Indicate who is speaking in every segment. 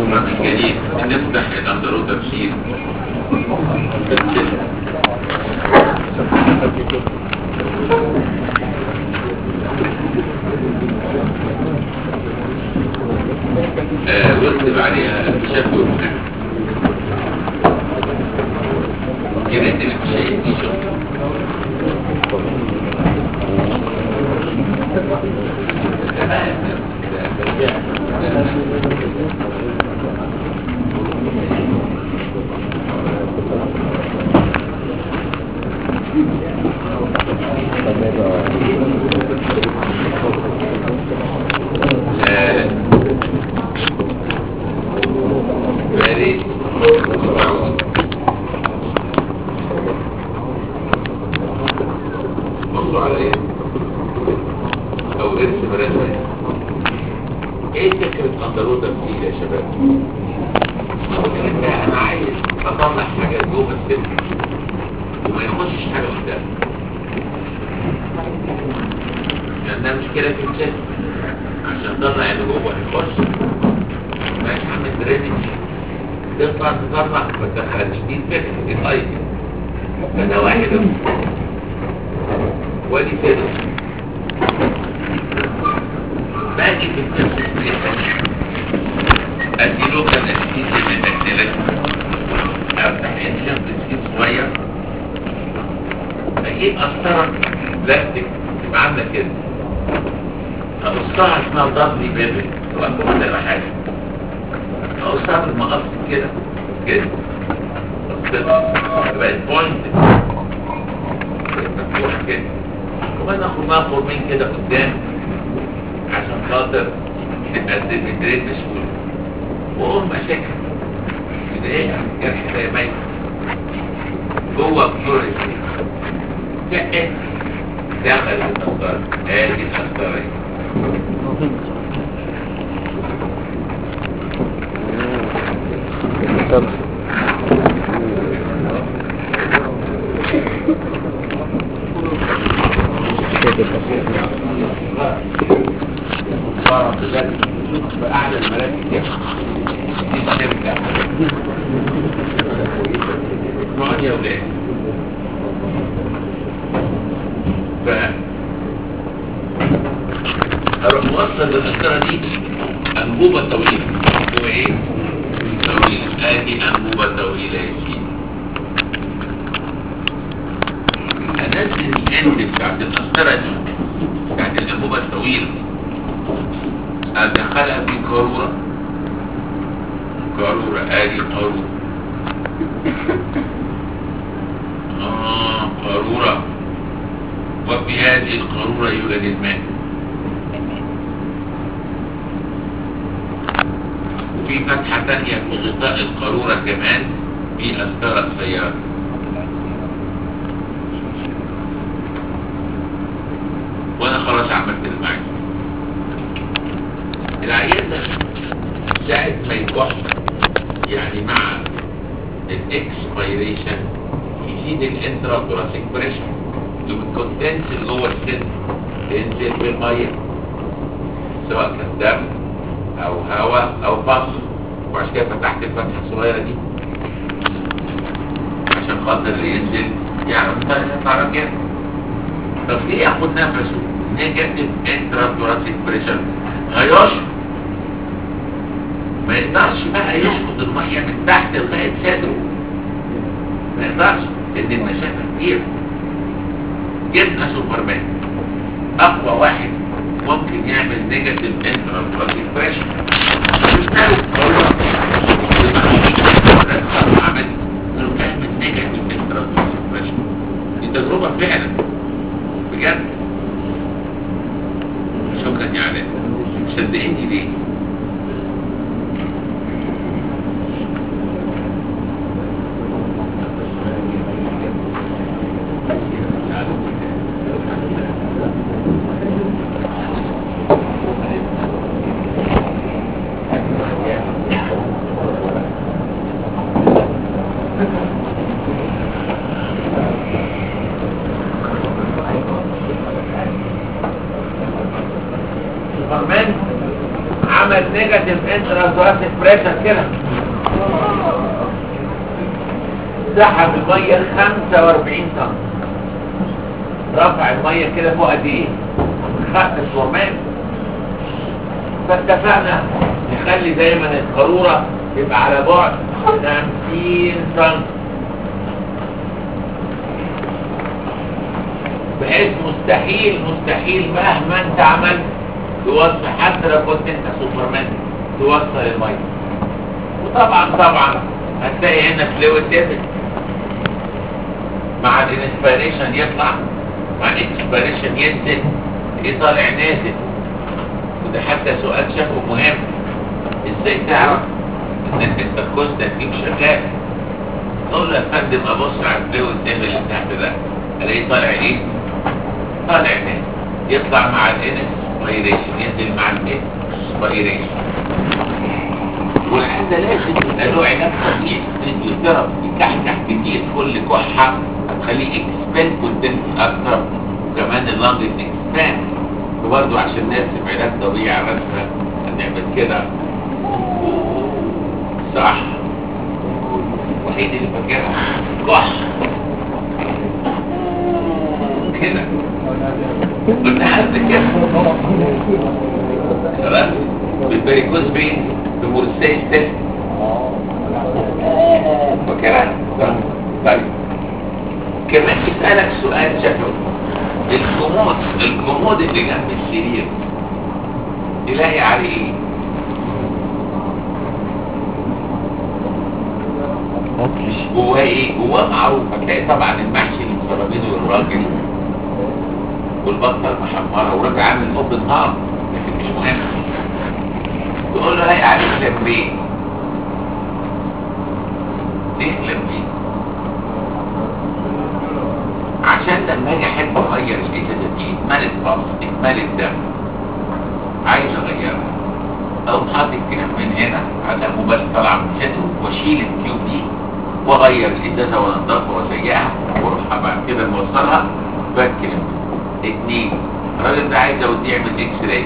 Speaker 1: شكرا الجليل نفتح الاندروتر شيل آه، واكتب عليها بشكل مهم يا ريت اللي مش شايفني شكرا آه، very strong. بصوا على ايه او ارسم رسمه ايه فكره اندرودا فيه يا شباب فكرة انا عايز اطلع حاجه جوه السن وما يخشش حاجه قدام لانها مشكله في السن عشان تطلع اللي جوه يخش مش عامل درينج تطلع تطلع ما تدخلش دي الفكره دي الايديا فده واحد ودي كده باقي في التفسير ادي له كان انستيزيا من الدكتلة افتح انشن تسكيب صغير اجيب قسطرة بلاستيك تبقى عاملة كده اقصها اسمها ضغطي بيبي تبقى كل ولا حاجة اقصها بالمقص كده كده قصتها بقت بوينت مفتوحة كده وبعدين اخد معاها فورمين كده قدام عشان خاطر تبقى الديمتريت بسهولة واقوم ماسكها كده ايه الجرح ده ميت جوه بطول شقت دخل القسطرة ادي القسطرة اهي. ضرب بجد بأعلى المراكز دي الشركة اسمعوني يا ولاد ف اروح موصل للقسطرة دي انبوبة طويلة هو ايه؟ طويلة ادي انبوبة طويلة يا سيدي انزل الاند بتاعت القسطرة دي بتاعت الانبوبة الطويلة ادخلها في قارورة قارورة ادي قارورة اه قارورة وفي هذه القارورة يوجد الماء وفي فتحة تانية في غطاء القارورة كمان في أسطرة سيارة وانا خلاص عملت اللي معايا العيان ده ساعة ما يكح يعني مع الاكسبيريشن يزيد الانترا ثوراسيك بريشر يوم الكونتنس اللي جوه السن تنزل بالميه سواء كان دم او هواء او بص وعشان كده فتحت الفتحه الصغيره دي عشان خاطر اللي ينزل يعرف يطلع رجال طب ليه ياخد نفسه نيجاتيف انترا ثوراسيك بريشر هيشفط ما يقدرش بقى يشفط الميه من تحت لغايه صدره ما يقدرش لان المسافه كبيره جبنا سوبرمان اقوى واحد ممكن يعمل نيجاتيف انترا ثوراسيك بريشر عمل انه تعمل نيجاتيف انترا ثوراسيك بريشر دي تجربه فعلا بجد شكرا يا علاء صدقني ليه نيجاتيف انترازواسيك بريشر كده سحب الميه 45 طن رفع الميه كده فوق قد ايه؟ خط الفورمان فاتفقنا نخلي دايما القاروره يبقى على بعد 50 سم بحيث مستحيل مستحيل مهما انت عملت توصل حتى لو كنت انت سوبرمان توصل الميه وطبعا طبعا هتلاقي هنا فلويد ليفل مع الانسبيريشن يطلع مع الاكسبيريشن ينزل ايه طالع نازل وده حتى سؤال شافه مهم ازاي تعرف ان الانتركوستال تيم شغال تقول له يا فندم ابص على الفلويد ليفل اللي تحت ده الاقيه طالع ايه طالع نازل يطلع مع الانسبيريشن ينزل مع الانسبيريشن والحاجة لازم يبقى له علاج طبيعي فيزيوثيرابي يكحكح كتير كل كحة هتخليه اكسباند كونتنت اكتر وكمان اللنج اكسباند وبرضه عشان نرسم علاج طبيعي على رسمة هنعمل كده صح وحيد اللي فاكرها كح كده قلنا قبل كده خلاص بالبريكوز بين بمرسيس تيست فاكرها طيب كمان يسألك سؤال شكله الكومود الكومود اللي جنب السرير تلاقي عليه ايه جواه ايه جواه معروف هتلاقي طبعا المحشي اللي مسربينه للراجل والبطه المحمره وراجل عامل حب النار لكن مش مهم تقول له لاقي عليك لمبين ليه لمبين عشان لما اجي احب اغير الازازه دي اتملت بص اتملت دم عايز اغيرها اقوم حاطط كده من هنا على موبايل طالعه من شده واشيل الكيو دي واغير الازازه وانضفها واسيقها واروح بعد كده موصلها بكلم اتنين الراجل ده عايز اوديه يعمل اكس راي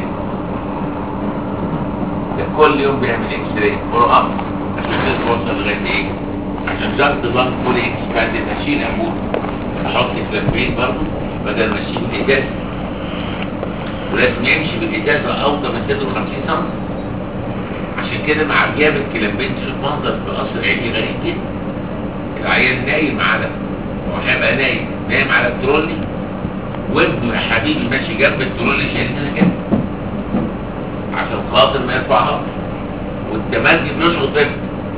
Speaker 1: ده كل يوم بيعمل اكس راي فولو اب عشان توصل لغايه ايه عشان جلد بلان فول اكسباندد اشيل اموت احط كلامبين برضه بدل ما اشيل الازازه ولازم يمشي بالازازه اوطى من كده 50 سم عشان كده مع غياب الكلامبين تشوف منظر في قصر عيني غريب جدا العيان نايم على هو هيبقى نايم نايم على الترولي وابنه يا حبيبي ماشي جنب الترولي شايل هنا كده عشان خاطر ما يرفعها والتمدي بيشعر طفل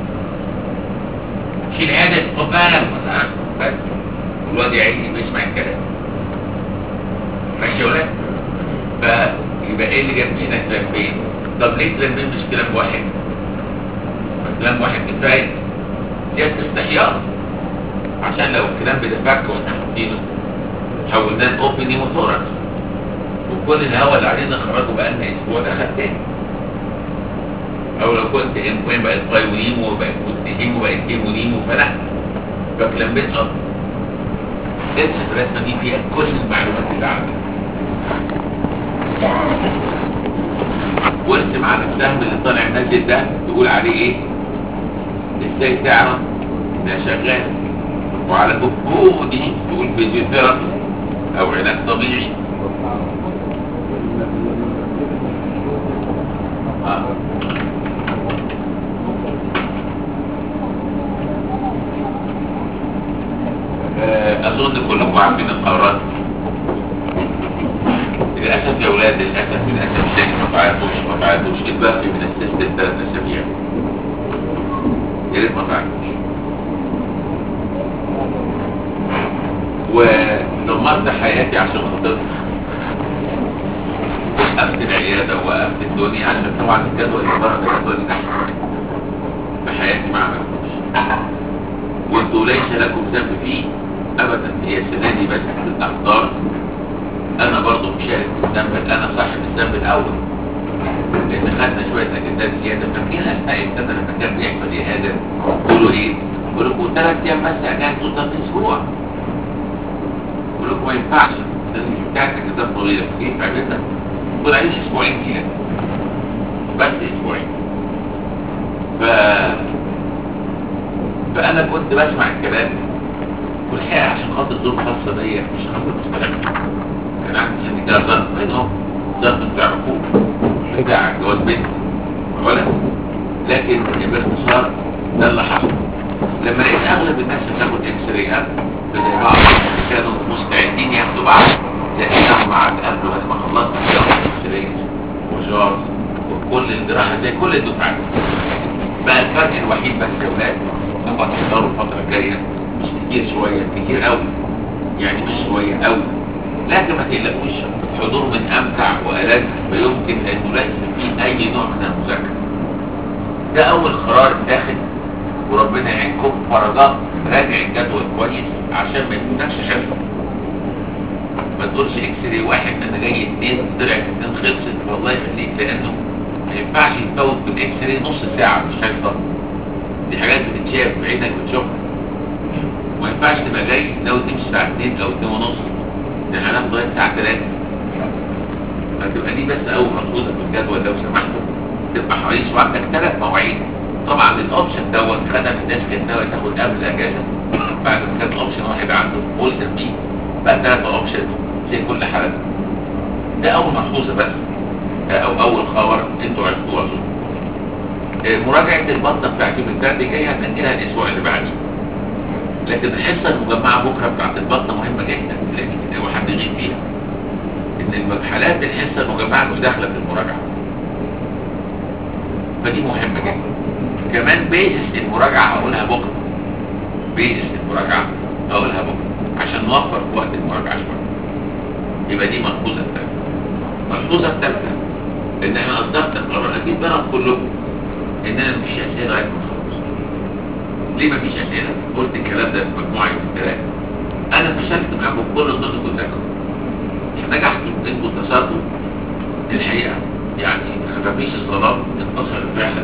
Speaker 1: شيل هدف خد بالك بس الواد يا عيني بيسمع الكلام ماشي يا ولاد فيبقى ايه اللي جنبينا كلامبين طب ليه كلامبين مش كلام واحد ما كلام واحد كفايه ديت استحياط عشان لو الكلام ده فك واحنا حاطينه حولناه لاوبن هيموثوركس وكل الهواء اللي علينا خرجه بقى لنا اسبوع دخل تاني او لو كنت امكان بقت بايونيمو وبقت كنت وبقت هيمونيمو فلا فكلامبين اب ارسم الرسمه دي فيها كل المعلومات اللي عندك وارسم على السهم اللي طالع نازل ده تقول عليه ايه ازاي تعرف ده شغال وعلى فوق دي تقول فيزيوثيرابي او علاج طبيعي آه. آه، اظن كلكم عارفين القرارات للاسف يا اولاد للاسف للاسف تاني ما فعلتوش ما فعلتوش الباقي من السيستم ثلاث اسابيع يا ريت ما فعلتوش ودمرت حياتي عشان خاطرها وقفت العياده ووقفت الدنيا عشان طبعا الجدول اللي بره ده جدول نحس في حياتي ما عملتوش وانتوا ليس لكم ذنب فيه ابدا هي السنه دي بس الاخطار انا برضو مشارك في الذنب انا صاحب الذنب الاول لان خدنا شويه اجندات زياده فاكرين اثناء السنه لما كان بيحصل اهانه تقولوا ايه؟ يقول لكم ثلاث ايام بس اجازه طول اسبوع يقول لكم ما ينفعش لازم بتاعت اجازات طويله كيف عملنا؟ تقول عليش اسبوعين كده بس اسبوعين ف فانا كنت بسمع الكلام والحقيقه عشان خاطر ظروف خاصه بيا مش هقول مستقبل كان عندي سن كده ظرف منهم ظرف تعرفوه بتاع جواز بنت ولا لكن باختصار ده اللي حصل لما لقيت اغلب الناس بتاخد اكس رايات زي بعض كانوا مستعدين ياخدوا بعض لقيناهم مع قبل ما خلصت بياخدوا اكس راي وجارز وكل الجراحه زي كل الدفعات بقى الفرق الوحيد بس يا ولاد لما تحضروا الفتره الجايه مش كتير شويه كتير قوي يعني مش شويه قوي لكن ما تقلقوش الحضور من امتع والذ ما يمكن انه ليس فيه اي نوع من المذاكره ده اول قرار اتاخد وربنا يعينكم فرجاء راجع الجدول كويس عشان ما يكونكش حفظ ما تقولش اكس راي واحد انا جاي اتنين طلعت اتنين خلصت والله يخليك لانه ما ينفعش يتفوت بالاكس راي نص ساعه مش حفظه دي حاجات بتتشاف بعينك بتشوفها ما ينفعش تبقى جاي ناوي تمشي الساعه 2 او 2 ونص ده هنام لغايه الساعه 3 فتبقى دي بس اول ملحوظه في الجدول لو سمحتوا تبقى حريص وعندك ثلاث مواعيد طبعا الاوبشن دوت خدم الناس كانت ناويه تاخد قبل الاجازه بعد ما كان اوبشن واحد عنده ملزم بيه بقى ثلاث اوبشن زي كل حاله ده اول ملحوظه بس او اول خبر انتوا عرفتوه اظن آه، مراجعه البطه بتاعت يوم الثلاث الجاي هنأجلها الاسبوع اللي بعديه لكن الحصه المجمعه بكره بتاعت البطه مهمه جدا لكن لو حد يغيب فيها ان الحالات الحصه المجمعه مش داخله في المراجعه فدي مهمه جدا كمان بيزس المراجعه هقولها بكره بيزس المراجعه هقولها بكره عشان نوفر في وقت المراجعه شويه يبقى دي ملحوظه الثالثه الملحوظه الثالثه ان انا اصدرت القرار اكيد بلغ كلكم ان انا مفيش اسئله لغايه ما اخلص ليه مفيش اسئله؟ قلت الكلام ده في مجموعه الثلاثه انا فشلت معاكم كل النقط كلكم نجحتوا انتوا اتصلتوا الحقيقه يعني خفافيش الصلاه انتصر فعلا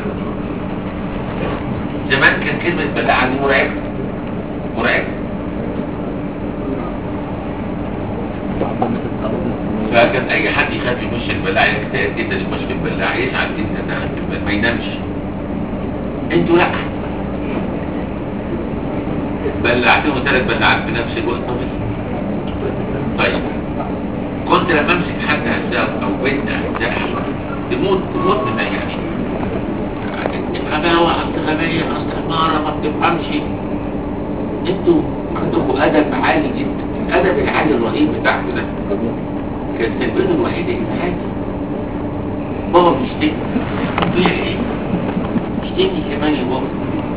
Speaker 1: زمان كان كلمه بلاعه دي مرعبه مرعبه فكان اي حد يخاف يخش البلاعه يكتئب جدا يخش في البلاعه يزعل جدا دخل في البلاعه ما ينامش انتوا لا بلعتهم ثلاث بلعات في نفس الوقت طبيعي طيب كنت لما امسك حد هزاه او بنت هزاها تموت تموت من يعني غباوة اصل غبية اصل حمارة ما بتفهمش انتوا عندكم ادب عالي جدا الادب العالي الرهيب بتاعكم ده كان سببه الوحيد الانسان بابا بيشتكي فيها ايه؟ اشتكي كمان يا بابا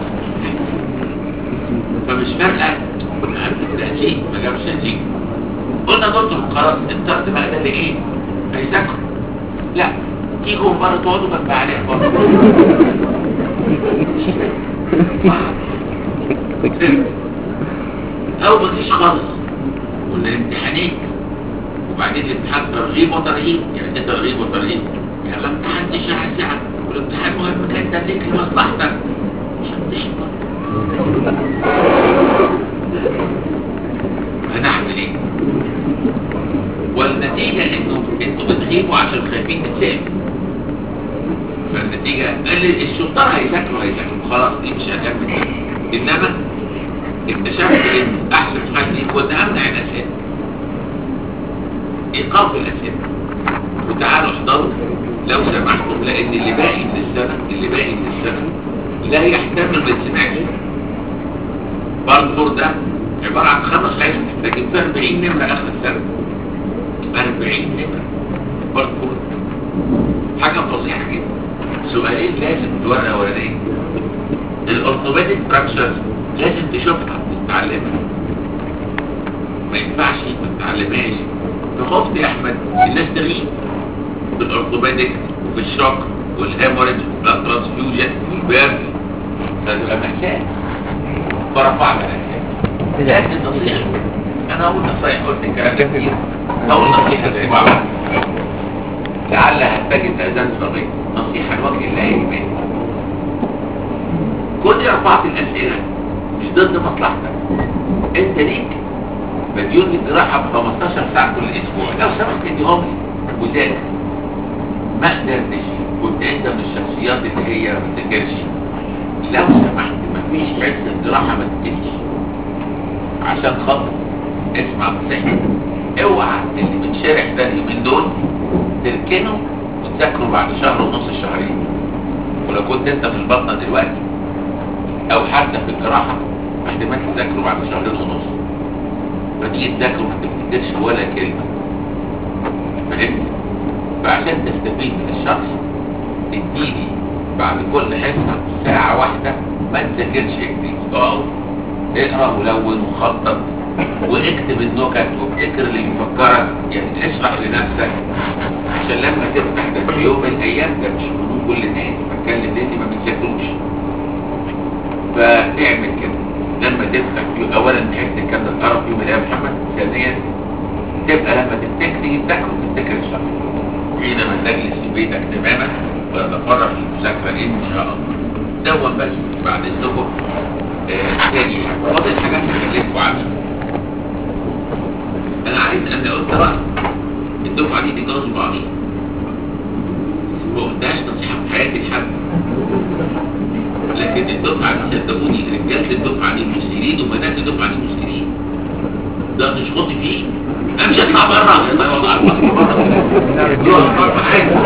Speaker 1: فمش فارقه التأثير ما جابش نتيجه قلنا دكتور خلاص الطرد بقى ده لايه؟ هيذاكروا لا تيجوا من بره تقعدوا جنب عليه بره او مفيش خالص ولا الامتحانات وبعدين الامتحان ترغيب وترهيب يعني ايه ترغيب وترهيب يعني الامتحان دي ساعه ساعه والامتحان مهم جدا ليك لمصلحتك مش هتحضر هنعمل ايه والنتيجة انه انتوا بتغيبوا عشان خايفين تتسال فالنتيجة اللي الشطار هيذاكروا هيذاكروا خلاص دي مش هنعمل انما اكتشفت ان احسن حاجة ليك هو ان امنع الاسئلة ايقاف الاسئلة وتعالوا احضروا لو سمحتم لان اللي باقي من السنة اللي باقي من السنة لا يحتمل ما يتسمعش بارفور ده عبارة عن خمس حاجات لكن في 40 نمرة اخر السنة 40 نمرة بارفور حاجة فظيعة جدا سؤالين لازم الورقة الاولانية الاورثوبيديك فراكشرز لازم تشوفها تتعلمها ما ينفعش ما تتعلمهاش فخفت يا احمد الناس تغيب في الاورثوبيديك وفي الشوك والهيموريج والبلاد ترانسفيوجن والبيرن فتبقى محتاج فرفعنا الاسئله لكن نصيحه انا اقول نصيحه قلت الكلام ده كتير اول نصيحه زي بعض لعلها تجد اذان صغير نصيحه لوجه الله يهمني كنت رفعت الاسئله مش ضد مصلحتك انت ليك مديون للجراحه ب 15 ساعه كل اسبوع لو سمحت اديهم لي وذاكر ما قدرتش كنت انت من الشخصيات اللي هي ما بتذاكرش لو سمحت مفيش حصه جراحه ما تذاكرش عشان خاطر اسمع نصيحتي اوعى اللي بتشارح ده اليومين دول تركنه وتذاكره بعد شهر ونص شهرين ولو كنت انت في البطنه دلوقتي او حتى في الجراحه احتمال تذاكره بعد شهرين ونص فتيجي تذاكره ما تفتكرش ولا كلمه فهمت فعشان تستفيد من الشخص اديني بعد كل حصه ساعه واحده ما تذاكرش اكتب اقعد اقرا ولون وخطط واكتب النكت وافتكر اللي بيفكرك يعني اشرح لنفسك عشان لما تفتح ده في يوم من الايام ده مش هنقول كل الناس بتكلم اللي ما بتذاكروش فتعمل كده لما تفتح في اولا تحس الكلام ده تعرف في يوم من الايام يا محمد ثانيا تبقى لما تفتكر تيجي تذاكر وتفتكر الشخص حينما تجلس في بيتك تماما وتتفرغ للمذاكره ان شاء الله دون بس بعد اذنكم آه، تاني حاجه فاضل حاجات هكلمكم عنها انا عايز انا قلت رايي الدفعه دي تتجوز بعضيها ما قلتهاش نصيحه في حياتي لحد لكن الدفعه دي صدقوني رجاله الدفعه دي مسلمين وبنات الدفعه دي مسلمين ده تشخطي فيه انا مش هطلع بره الله والله على الفصل بره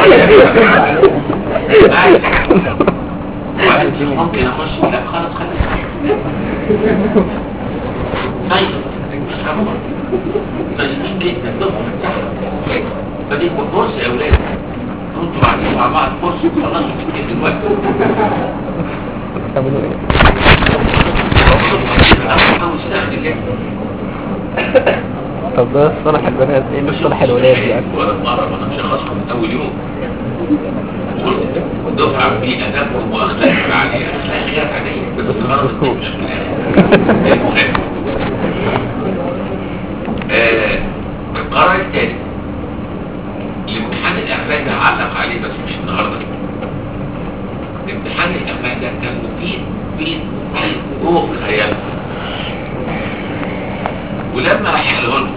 Speaker 1: عايز وبعدين ممكن اخش لا خلاص خلاص طيب مش هبقى طيبين جدا دفعه مساحه فدي فرصه يا اولاد انتوا قاعدين مع بعض فرصه خلاص في دلوقتي
Speaker 2: تعملوا ايه طب ده صالح البنات ايه مش صالح الولاد يعني
Speaker 1: ولا مرة انا مش هخصم من اول يوم دفعة في ادبهم واخلاق عالية اخلاق غير عادية بس الغرض إن مش المهم آه، القرار الثاني الامتحان الاخلاق ده علق عليه بس مش النهارده امتحان الاخلاق ده كان مفيد مفيد مفيد فوق خيالكم ولما هحله لكم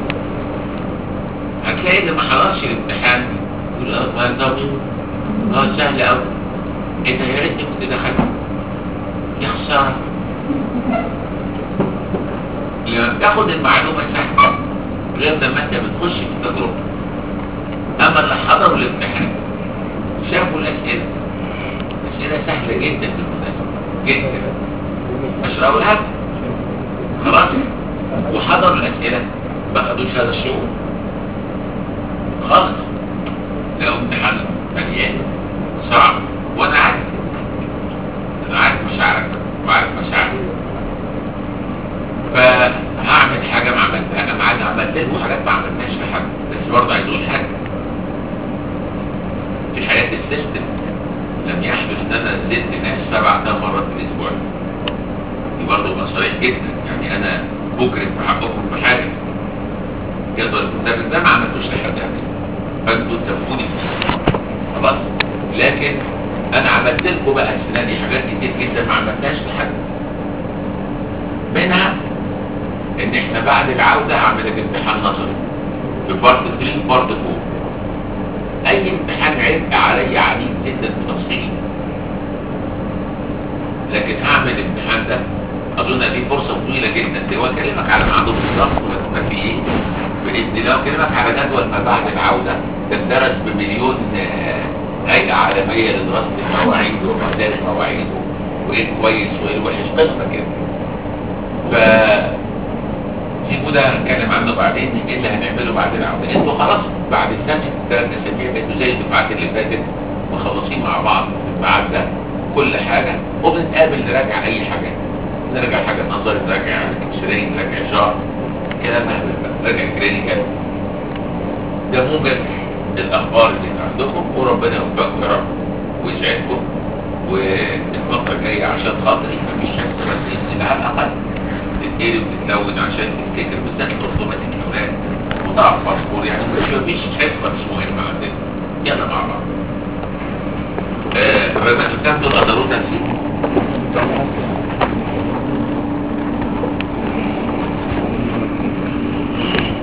Speaker 1: هتلاقي اللي ما حضرش الامتحان يقول اه ما يقدرش اه سهل قوي ايه ده يا ريتني كنت دخلت يا خساره لما بتاخد المعلومه سهله غير لما انت بتخش في التجربه اما اللي حضروا الامتحان شافوا الاسئله اسئله سهله جدا بالمناسبه جدا مش هقولها لكم. خلاص وحضروا الاسئله ما خدوش هذا الشغل خالص لو امتحان مليان صعب وانا عارف انا عارف مشاعرك وعارف مشاعرك فهعمل حاجه ما عملتها انا معانا عملت لكم حاجات ما عملناش لحد بس برضه عايز اقول حاجه في حياه السيستم لم يحدث ان انا نزلت ناس سبع ثمان مرات في الاسبوع دي برضه يبقى صريح جدا يعني انا بكره في حقكم بحاجه جدول الكتاب ده ما عملتوش لحد قبل فانتوا تسامحوني فيه خلاص لكن انا عملت لكم بقى السنه دي حاجات كتير جدا ما عملتهاش لحد منها ان احنا بعد العوده هعمل لك امتحان نظري في بارت 3 بارت 4 اي امتحان عبء عليا عديد جدا بتفصيل لكن هعمل الامتحان ده اظن دي فرصه طويله جدا دي هو اكلمك على ميعاده بالظبط ما في ايه باذن الله اكلمك على جدول ما بعد العوده تدرس بمليون آه، هيئه عالميه لدراسه المواعيد ومعدل المواعيد وايه كويس وايه وحش قصه كده ف سيبوا ده هنتكلم عنه بعدين ايه اللي هنعمله بعد العوده انتوا خلاص بعد السنه ثلاث اسابيع انتوا زي الدفعات اللي فاتت مخلصين مع بعض في الميعاد ده كل حاجه وبنتقابل نراجع اي حاجه نراجع حاجه نظري نراجع اكس راي نراجع شعر كده مهبل بقى نراجع كلينيكال ده موجز الاخبار اللي عندكم وربنا يوفقكم يا رب ويسعدكم والفتره الجايه عشان خاطري مفيش حاجه بس باذن الله على الاقل تتقلب وتتلون عشان تفتكر بالذات الاوتوماتيك الاولاد وتعرف باسبور يعني مش مفيش حصه مش مهمه عندنا يلا مع بعض آه، الرمات بتاعته الأدارات نسيت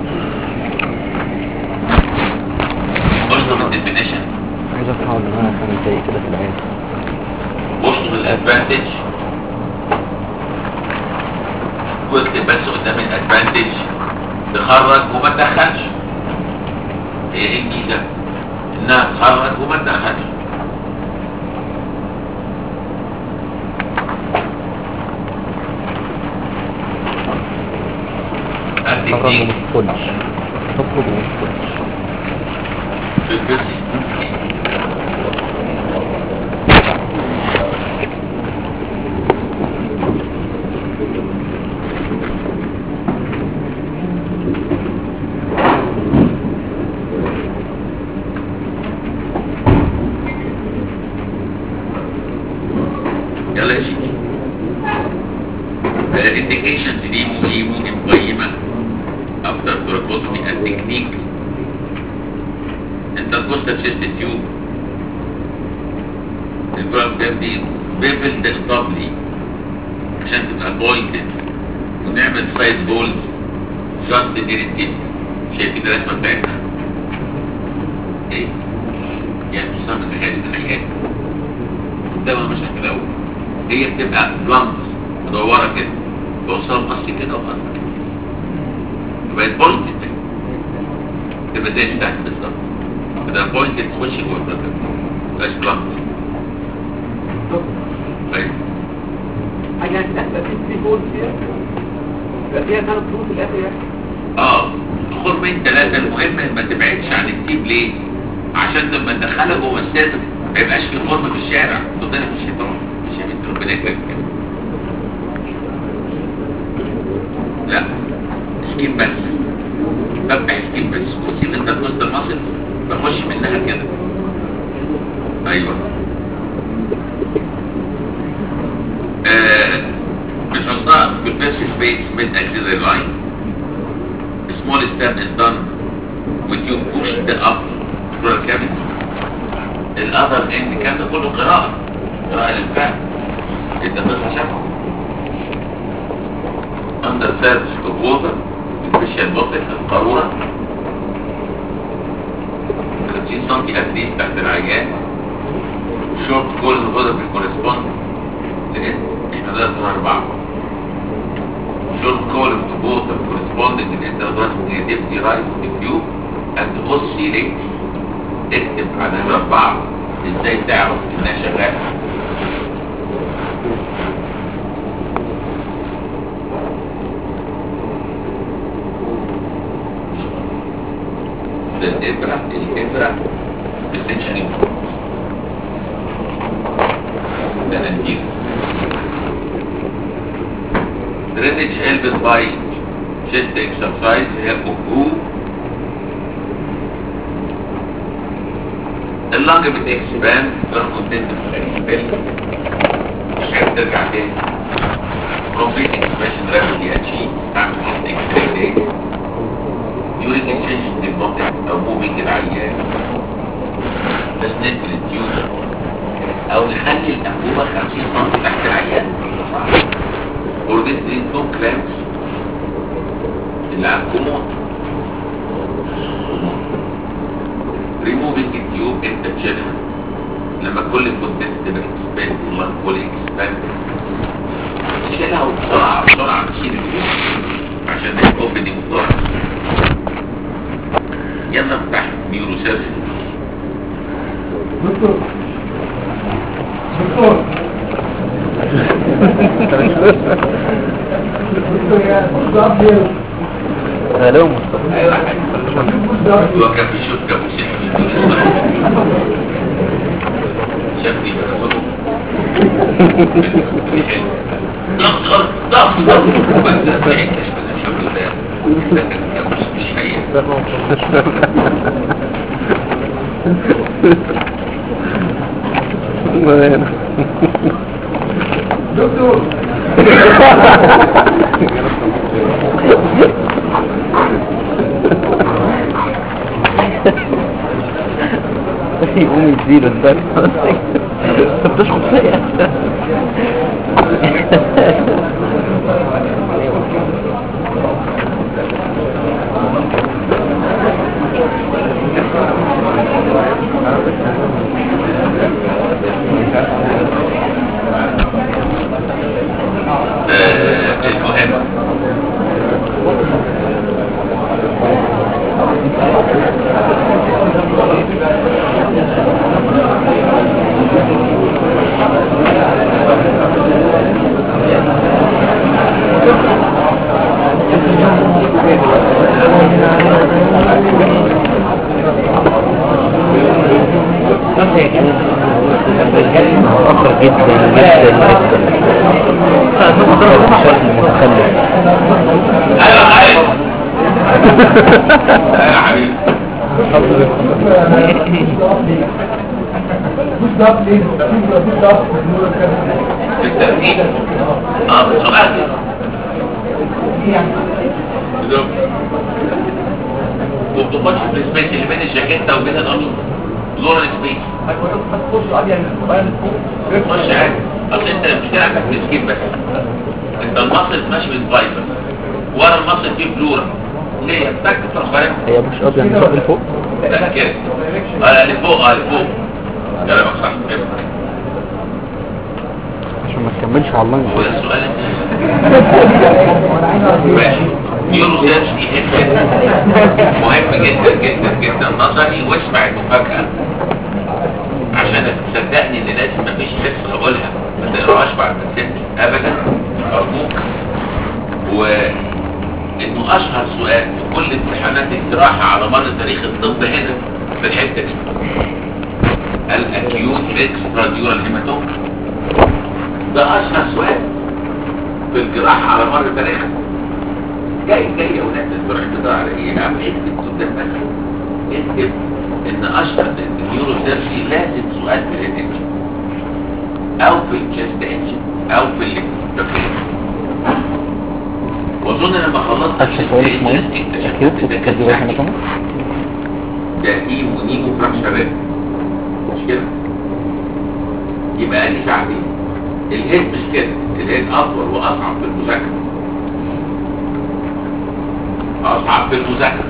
Speaker 1: قلت له definition
Speaker 2: عايز افهم معاك
Speaker 1: واكتب بس قدام الادفانتج تخرج وما تدخلش هي ايه الميزه انها تخرج وما تدخلش
Speaker 2: خرج
Speaker 1: التكنيك
Speaker 2: وما تدخلش تخرج وما تدخلش
Speaker 1: في الجزء يلا يا سيدي الانديكيشنز دي دي ممكن قيمة افتر تراكوتومي التكنيك انت تبص تشيست تيوب الجرام ده دي بيفل ديستابلي عشان تبقى بوينتد ونعمل سايد بولز جاست نير التيب شايفين الرسمه بتاعتها ايه يعني مش من الحاجات الحاجات قدامها مشهد الاول هي بتبقى بلانت مدوره كده توصل قص كده وقص كده يبقى بوينتد تبقى زي اللي تحت بالظبط كده بوينتد تخش جوه البلد مبقاش بلانت طيب
Speaker 3: حاجة هتبقى في ثري بولز فيها يبقى فيها ثلاث فلوس في الآخر يعني
Speaker 1: اه خرمين ثلاثة المهم ما تبعدش عن التيب ليه عشان لما تدخلها جوه الساتر ما يبقاش في خرم في الشارع تضل في الشيطان مش يا بنت ربنا يكرمك لا سكين بس بفتح سكين بس بصي اللي انت وسط المصل بخش منها كده ايوه آه بنحطها في البيس سبيس من اكسيلري لاين small step is done with you pushing the up through the cavity الأذر end كان ده كله قراءة قراءة للفهم إذا طفل شافه under surface of water special bottle القارورة 50 سم أتليس تحت العيان short course of water بالكورسبوند لأن احنا ده أربعة short column to water corresponding to the intravenous negativity rise to the tube and oscillate اكتب على الأربعة ازاي تعرف انها شغالة ده الإبرة الإبرة بالسنشن ده نتيجة drainage helped by chest exercise help improve اللنج بتكسبان غير كونتنت في مش عارف ترجع تاني complete expression rapidly achieved تعمل chest x-ray during exchange hypnotic او moving العيان تسند للتيوب او نخلي الانبوبه 50 سم تحت العيان for this these two clamps اللي على الكومود removing the tube انت تشيلها لما كل الكونتنت تبقى expand والله كل expand تشيلها وبسرعة بسرعة تشيل التيوب عشان الاوبننج بسرعة يلا نفتح نيورو سيرجن
Speaker 3: دكتور دكتور دكتور يا دكتور
Speaker 2: هلو مصطفى
Speaker 1: ايوه هو كان بيشوف كابوس الحبيب شافني بنفسه ضغط ضغط ضغط بس ما عدتش بس الحمد لله ده كان كابوس مش حقيقي
Speaker 3: دكتور
Speaker 2: يقوم يديله الدرس انت بتشخص فيا
Speaker 1: آه، المهم
Speaker 2: بشكل متخلف
Speaker 1: ايوه ايوه ايوه يا حبيبي بالترتيب اه بالسؤال بالظبط وبتخش في السبيس اللي بين الجاكيته وبين القميص لورا السبيس خش عادي اصل انت المشكله عندك في السكين بس انت المصل ماشي بالفايبر ورا المصل فيه بلورا ليه تك تروح فاهم
Speaker 2: هي مش قاضية يعني فوق لفوق
Speaker 1: لا كده اه لفوق اه لفوق كلامك صح كده
Speaker 2: عشان ما تكملش على الله
Speaker 1: هو ده السؤال ماشي يورو سيرش يهم مهم جدا جدا جدا نظري واسمع المفاجأة عشان تصدقني ان لازم مفيش حس هقولها ما تقراهاش بعد ما تسيبني ابدا ارجوك وانه اشهر سؤال في كل امتحانات الجراحة على مر تاريخ الطب هنا في الحتة دي الاكيوت اكسترا ديورال هيماتوم ده اشهر سؤال في الجراحة على مر تاريخ جاي جاي يا ولاد الجراح بتاع على ايه يا عم اكتب قدام بس اكتب ان اشهر النيورو سيرجي لازم سؤال في الانجن او في الجست انجن او في الليمفاتيك واظن لما خلصت
Speaker 2: أكشف سؤال اسمه ايه؟ أكيد الكارديوات هنا كمان
Speaker 1: ده ايه ونيجو فراكشر مش كده يبقى قال لي ساعتين الهيد مش كده الهيد اطول واصعب في المذاكره اصعب في المذاكره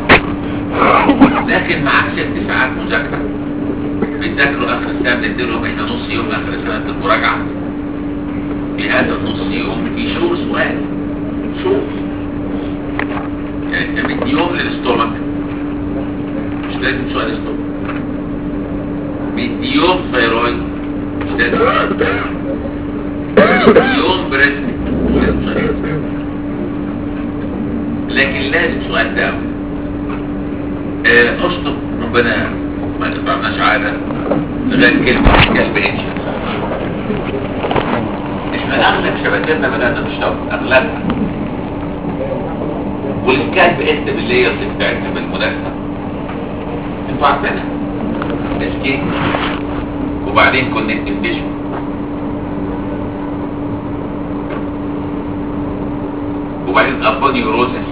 Speaker 1: لكن معاك ست ساعات مذاكره بتذاكروا اخر السنه بنديلهم احنا نص يوم اخر السنه المراجعه في هذا النص يوم في شهور سؤال شوف يعني انت مدي يوم للاستومك مش لازم سؤال استومك مدي يوم ثيرويد مش لازم سؤال ثيرويد مدي يوم بريست مش لازم سؤال بريست. لكن لازم سؤال داوي آه، اشطب ربنا ما يقطعناش عادة لغاية كلمة كلب انشا احنا اغلب شبكتنا بدأنا نشتغل اغلبها والكلب انت بالليل بتاعتنا بالمناسبة انتوا عارفينها اسكين وبعدين كونكتيف تيشو وبعدين ابونيوروزس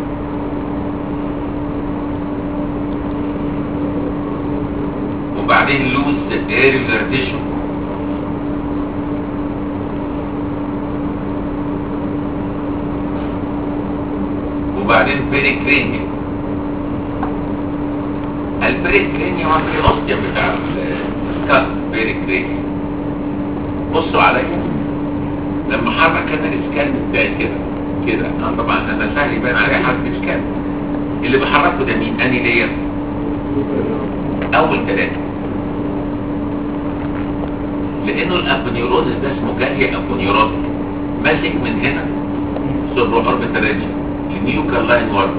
Speaker 1: وبعدين لوز ايريولار تيشو وبعدين بيريكرينيا البيريكرينيا هو البريوستيوم بتاع السكال بيريكرينيا بصوا عليا لما حرك انا السكان بتاعي كده كده اه طبعا انا سهل يبان علي حركه السكان اللي بحركه ده مين اني ليا اول ثلاثه لانه الابنيوروزس ده اسمه جاليا ابنيوروزس ماسك من هنا سيرو اوربيتال ريجن لنيوكال لاين ورا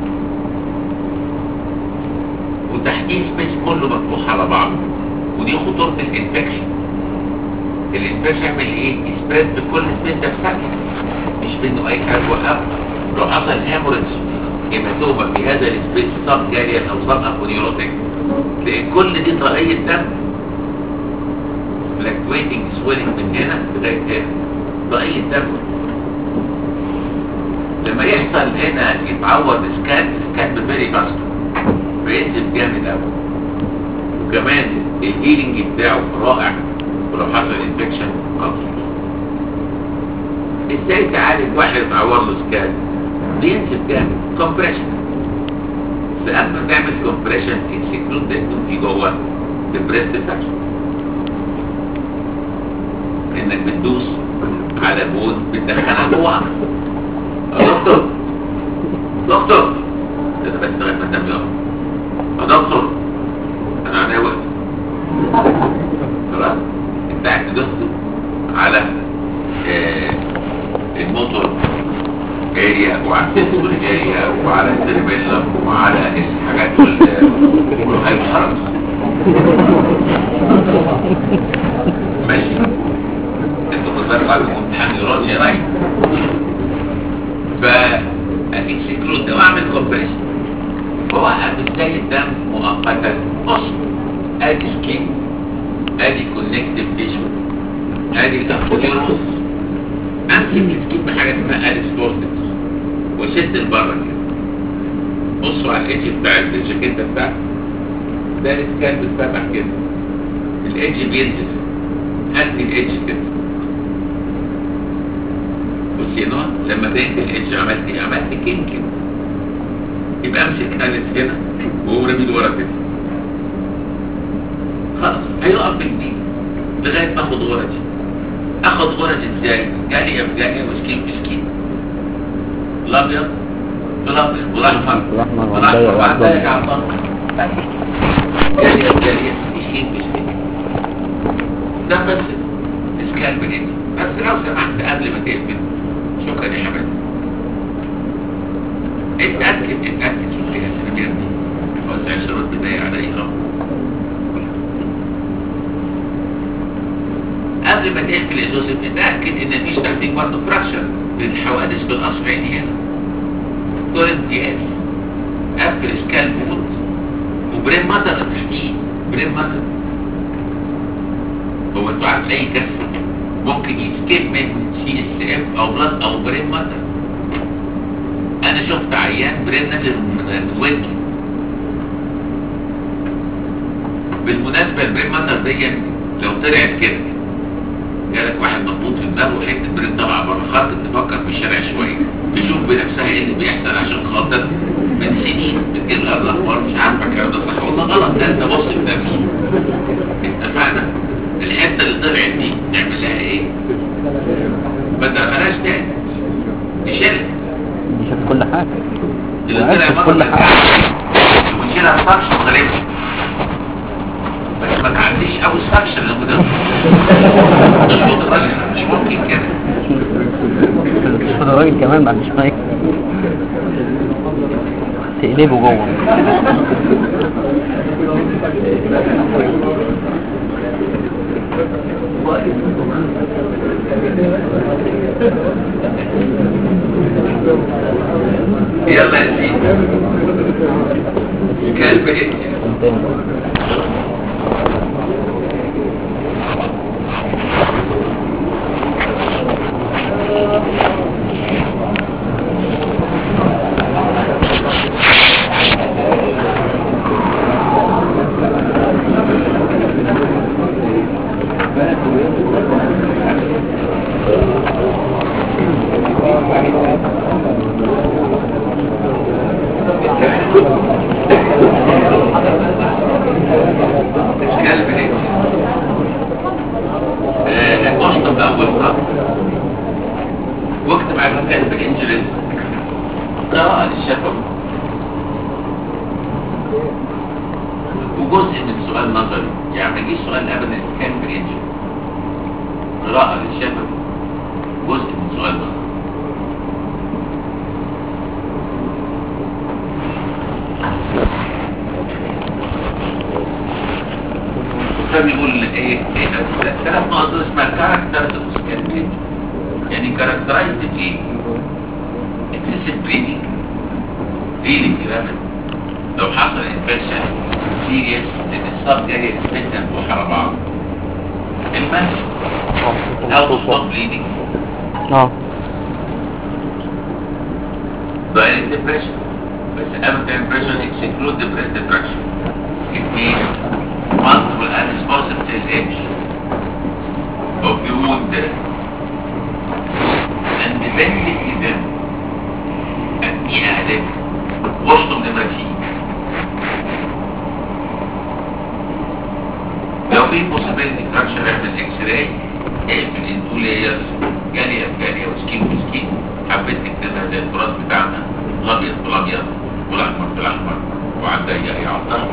Speaker 1: وتحتيه سبيس كله مفتوح على بعضه ودي خطوره الانفكشن الانفكشن يعمل ايه؟ يسبريد بكل سبيس ده في ثانيه مش منه اي حاجه وقف لو حصل هيموريدج هيماتوما في هذا السبيس صاب جاليا او صاب ابنيوروتيك لان كل دي طاقيه دم fluctuating swelling من هنا لغايه هنا طاقيه دم لما يحصل هنا يتعور سكان سكان بفيري باسكت بينزل جامد قوي وكمان الهيلينج بتاعه رائع ولو حصل انفكشن خطير ازاي تعالج واحد اتعور له سكان بينزل جامد كومبريشن فقبل ما تعمل كومبريشن السكنود ده يكون في جوه البريست فاكشن انك بتدوس على بود بتدخلها جوه يا دكتور دكتور ده بس لغايه ما الدم يقف يا دكتور انا عينيا وقفت خلاص انت قاعد تدوس على آه، الموتور اريا وعلى السنسور اريا وعلى السيربيلم وعلى الحاجات وال والهيبحرس ماشي انتوا كنتوا برفع من امتحان راسي رايح فاكسكلود ده واعمل كومبريشن فوقف ازاي الدم مؤقتا بص ادي سكين ادي كونكتيف تيشو ادي الابوديروس امسك السكين بحاجه اسمها اليس فورسكس وشد لبره كده بصوا على الايدج بتاع الجاكيته بتاعتي ده الاسكان بتفتح كده الايدج بينزل هدي الايدج كده بص هنا لما تنزل الايدج عملت ايه عملت كين كده يبقى امسك اليس هنا وهو رامي لورا كده خلاص هيقف بالدين لغايه ما اخد غرزي اخد غرزي ازاي جاليه بجاليه وسكين بسكين الابيض بالابيض والاحمر
Speaker 2: الأحمر
Speaker 1: والاحمر
Speaker 2: والضيق
Speaker 1: وبعد ذلك
Speaker 2: والأبيض.
Speaker 1: على الضغط جاليه بجاليه سكين بسكين ده بس اسكان بالايد بس لو سمحت قبل ما تقفل شكرا يا حبيبي اتاكد اتاكد شوف لي السنه دي وزع شروط بدايه على اي امر قبل ما تقفل الازوزيف اتاكد ان مفيش تحتيك برضه فراكشر للحوادث بالقصر عيني هنا كورنت ياس قفل سكال فوت وبرين ماتر تحتيه برين ماتر هو انتوا عارف اي كسر ممكن يسكيب من سي اس اف او بلاد او برين ماتر انا شفت عيان برين نازل من من ودنه بالمناسبه البرين ماتر دي لو طلعت كده جالك واحد مخبوط في دماغه وحته برين طالعه بره خط تفكر في الشارع شويه تشوف بنفسها ايه اللي بيحصل عشان خاطر من سنين بتجيب لها الاخبار مش عارفه الكلام ده صح ولا غلط ده انت بص بنفسه اتفقنا الحته اللي طلعت دي نعمل لها ايه؟ ما تدخلهاش تاني تشيلها
Speaker 2: دي شاف كل حاجة
Speaker 1: اللي طلع
Speaker 2: وعارف
Speaker 1: بره
Speaker 2: كل
Speaker 1: ما
Speaker 2: حاجة
Speaker 1: ترجعش ونشيلها سكشن غالبا بس ما تعديش قوي سكشن اللي ده شوط الراجل مش ممكن كده
Speaker 2: شوف الراجل كمان ما عنديش مايك تقلبه جوه
Speaker 1: يلا يا سيدي كلب ايه
Speaker 2: تاني
Speaker 1: كلب ايه آه، اشطب اول خط واكتب على كلب انجلس قراءة للشفوي وجزء من سؤال نظري يعني ما يجيش سؤال ابدا كان بالانجل قراءة للشفوي جزء من سؤال نظري فبيقول ايه ايه ثلاث نقط اسمها كاركترز اوف سكان يعني كاركترايزد بايه؟ اكسسيف بريدنج ريلي كلامك لو حصل انفكشن سيريس لان الصاب جاي سبيتن على بعض المس او ستوب بليدنج
Speaker 2: اه
Speaker 1: دايركت ديبريشن بس قبل ديبريشن اكسكلود ديبريشن ديبريشن اثنين multiple unresponsive cell age of the wound and depending event أثناء أهداف واشطب نمرتين لو في possibility fracture يعمل اكس راي اقفل انتو لايرز جالية بجالية وسكين بسكين حبيت تكتبها زي التراث بتاعنا الابيض بالابيض والاحمر بالاحمر وعلى الضيق على الضيق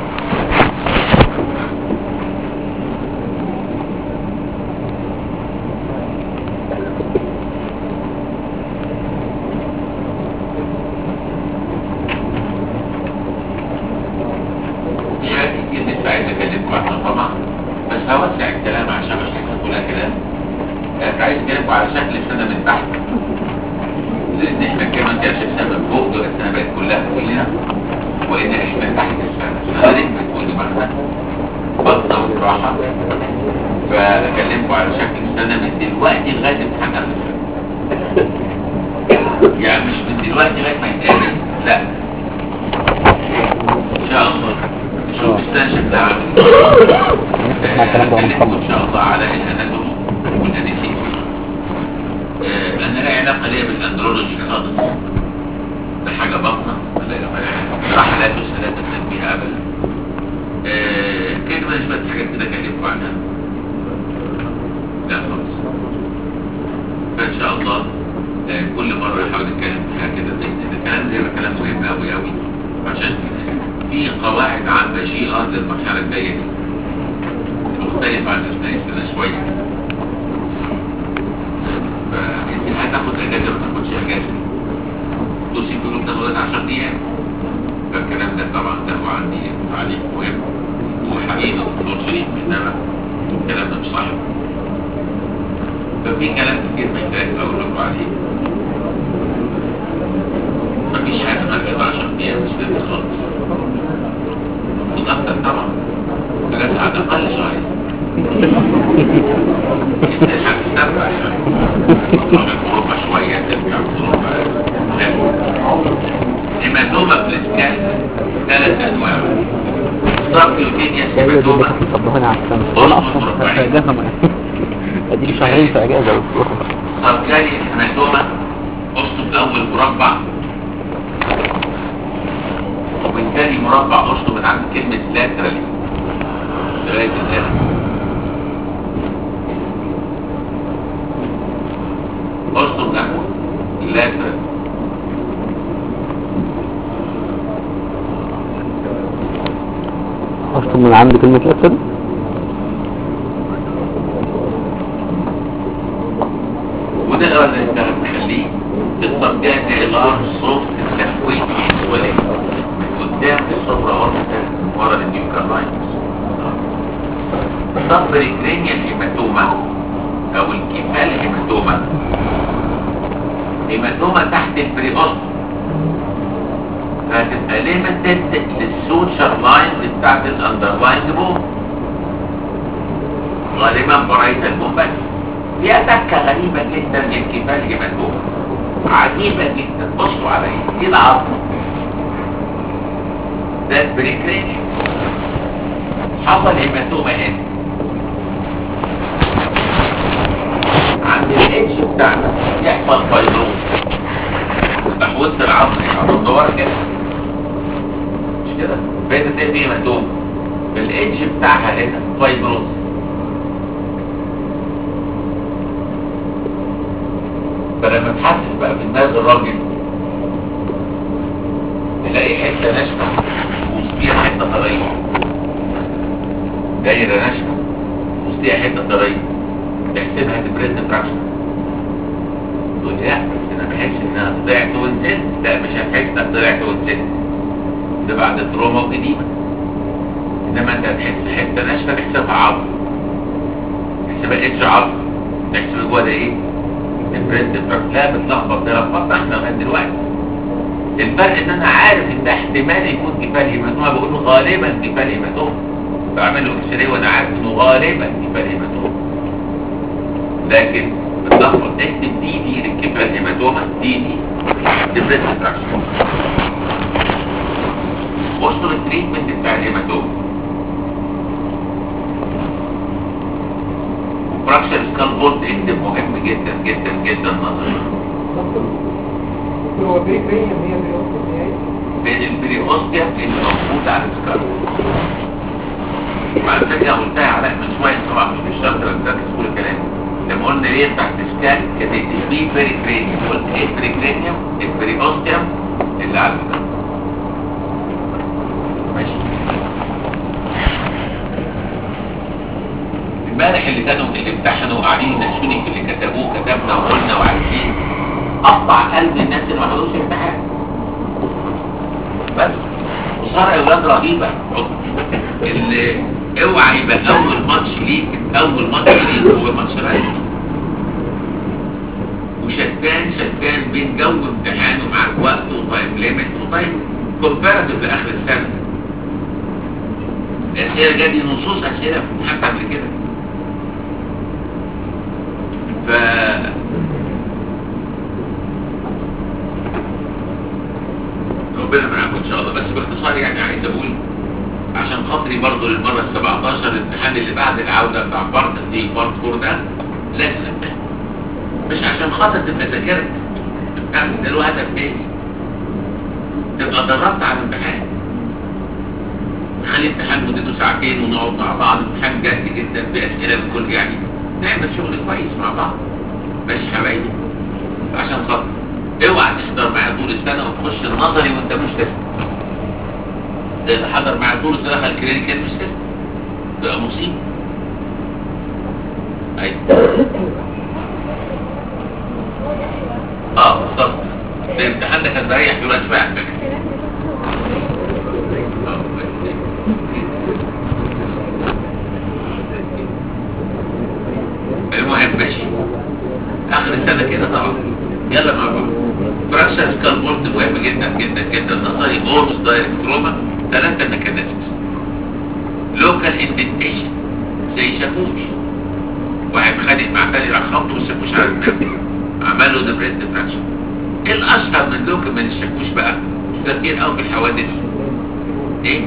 Speaker 1: في حاجات كتير لسه عايز اكلمكم عنها طبعا بس هوسع الكلام عشان مش هيبقى كلها كلام آه، عايز اكلمكم على شكل السنه من تحت لان احنا كمان كانش السنه من فوق دول السنه بقت كلها كلنا وان احنا تحت السنه السنه دي بتقول معنى بطنه وراحه فاكلمكم على شكل السنه من دلوقتي لغايه امتحان اخر السنه يعني مش من دلوقتي لغايه ما يتقابل لا ان شاء الله نشوف السنه شكلها عامل
Speaker 2: مع الكلام ده
Speaker 1: اتكلمت
Speaker 2: ونخلص
Speaker 1: ان شاء الله على الاناتومي والانستيزيا آه، انا لا علاقه ليا بالاندرولوجي خالص ده حاجه باطنه لا راح لا تسال لا تسال بيها ابدا آه، كلمه شويه حاجات كده كلمكم عنها لا خالص فان شاء الله آه، كل مره نحاول نتكلم فيها كده باذن الله الكلام ده يبقى كلام مهم قوي قوي عشان في قواعد عامه شيء ارض المرحله الجايه دي مختلف عن اثناء السنه شويه فانت هتاخد اجازه ما تاخدش اجازه توصي كلهم تاخد 10 ايام فالكلام ده طبعا ده هو عندي تعليق مهم وحقيقي دكتور شريف انما الكلام ده مش صح ففي كلام كتير ما يحتاج اقول لكم عليه مفيش حاجه اسمها 10 ايام مش لازم خالص المفروض اكتر طبعا بس على الاقل شهرين هتستمتع يعني تروح اوروبا شويه ترجع اوروبا هيماتوما بريسكال ثلاث انواع ساركيوتينيوس
Speaker 2: ايوه دي اللي
Speaker 1: هيماتوما
Speaker 2: كانت مصبهنا على السنة وانا اصلا في اجازة ما ادي لي شهرين في اجازة
Speaker 1: ساركالي هيماتوما اشطب اول مربع والتاني مربع اشطب من عند كلمة لاترالي لغاية الاخر اشطب ده لاترالي
Speaker 2: اشطب من عند كلمة الاسد
Speaker 1: وده غير اللي انت بتخليه الصبجات الار صوت التحويل الاسولي قدام الصبر ورا ورا النيوكلاينز صبر الكرينيا الهيماتوما او الكفال هيماتوما هيماتوما تحت البريوست هتبقى ليميتد للسوشر لاينز بتاعت الاندرلاينز بون غالبا برايت البون بس فيها تكة غريبة جدا للكفال هيماتوما عجيبة جدا بصوا عليا دي العظمة ده البريكرينيا حصل هيماتوما هنا عند الاتش بتاعنا يحصل فايبروز تفتح وسط العظم العظم دوار كده مش كده بقيت تلاقي فيه هيماتوما الاتش بتاعها هنا فايبروز فلما تحسس بقى في دماغ الراجل تلاقي حته ناشفه وسطيها حته طريه دايره ناشفه وسطيها حته طريه تحسبها ديبريشن فراكشن تقول لا بس انا بحس انها طلعت ونزلت لا مش هتحس انك طلعت ونزلت ده بعد التروما القديمه انما انت هتحس حته ناشفه تحسبها عظم تحسبها اتش عظم تحسب جوه ده ايه؟ البرنت لا بتلخبط ده لخبطنا احنا لغايه دلوقتي الفرق ان انا عارف ان احتمال يكون كفال هيماتوما بقول غالبا كفال هيماتوما بعمل له اكس وانا عارف انه غالبا كفال هيماتوما لكن بتلخبط اكتب دي دي للكفال هيماتوما دي دي ديبريس فراكشن وصل التريتمنت بتاع الهيماتوما فراكشر سكال بولت اكتب مهم جدا جدا جدا نظري
Speaker 3: هو بريك ريم هي بريوست النهائي
Speaker 1: بين البريوستيا اللي موجود على السكال وعلى فكره قلتها علاء من شويه طبعا مش بالشرط لما تركز كل الكلام لما قلنا ليه بتاع السكال كانت بي بريكرينيوم قلت ايه بريكرينيوم البريوستيا اللي على السكال ماشي امبارح اللي كانوا اللي امتحنوا قاعدين يناقشوني في اللي كتبوه كتبنا وقلنا وعارفين قطع قلب الناس اللي ما حضروش امتحان بس وصار اولاد رهيبه اللي اوعى يبقى اول ماتش ليك اول ماتش ليك هو ماتش رايح شتان شتان بين جو امتحان ومعاك وقت وتايم ليميت وتايم كومباراتيف لاخر السنه الاسئله جات لي نصوص اسئله في امتحان قبل كده ف ربنا معاكم ان شاء الله بس باختصار يعني عايز اقول عشان خاطري برضه للمره ال 17 الامتحان اللي بعد العوده بتاع بارت دي بارت 4 ده لازم امتحان مش عشان خاطر تبقى ذاكرت امتحان ده له هدف ايه؟ تبقى دربت على الامتحان نخلي الامتحان مدته ساعتين ونقعد مع بعض امتحان جد جدا باسئله من كل يعني نعمل شغل كويس مع بعض ماشي حبايبي عشان خاطر اوعى تحضر معايا طول السنه وتخش النظري وانت مش تسمع ده اللي حضر معايا طول السنه دخل كلينيكال مش تسمع تبقى مصيبه ايوه اه بالظبط ده الامتحان ده كان مريح في شويه على فكره آه، المهم ماشي اخر السنه كده طبعا يلا مع بعض فراكشر سكالبورت مهم جدا جدا جدا نظري اورس دايركت تروما ثلاثه ميكانيزمز لوكال اندنتيشن زي شاكوش واحد خانق مع تاني راح خبطه والشاكوش على دماغه عمل له دبريست فراكشر ايه الاشهر من لوكال من الشاكوش بقى كتير قوي في الحوادث ايه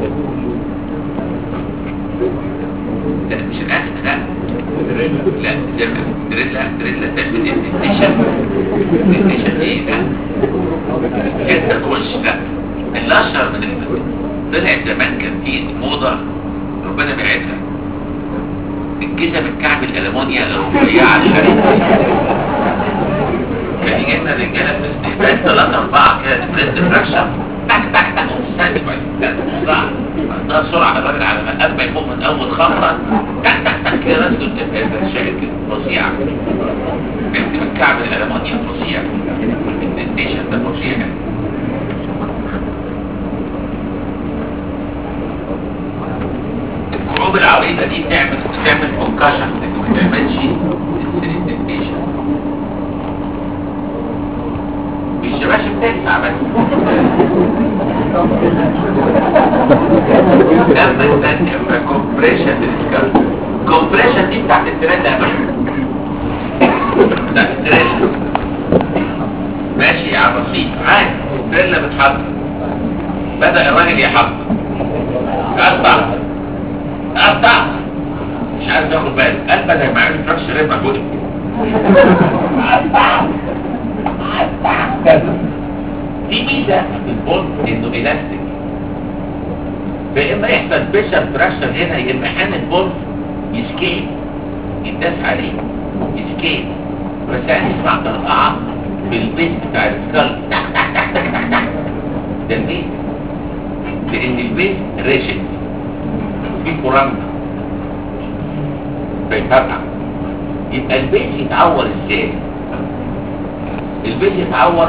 Speaker 1: لا مش الاخر لا لا زي ما دريلا دريلا تعمل اندنتيشن اندنتيشن ايه لا انت تخش لا الاشهر من ال- طلع زمان كان في موضه ربنا بعتها الجزم الكعب الالمونيا الرفيعه الشريفه كان يجي لنا رجاله في استقبال ثلاثه اربعه كده ديبريس فراكشن تك تك تك ثاني بعد سرعه ده سرعه الراجل على ما قبل ما يفوق من اول خبطه تك تك تك كده راسه تبقى شايل كده فظيعه بنت الكعب الالمونيا فظيع الدنتيشن ده فظيع الكروب العريضه دي بتعمل بتعمل كونكشن لكن ما تعملش الدنتيشن الشباش بتدفع بس لما الثانية كومبريشن للسكال كومبريشن دي بتاعت التريلا يا باشا بتاعت التريلا ماشي على الرصيف عادي التريلا بتحط بدأ الراجل يحط قطع قطع مش عارف ياخد باله قال بدل ما يعمل فراكشر يبقى فوق قطع في ميزة في البولت انه الاستيك فاما يحصل بيشر فراكشر هنا يبقى حان البولت يسكيب يداس عليه يسكيب بس انا اسمع طرقعة في البيت بتاع السكال تك تك تك تك تك تك ده البيت لان البيت ريشد في فرامل فيفرقع يبقى البيت يتعور ازاي البيت يتعور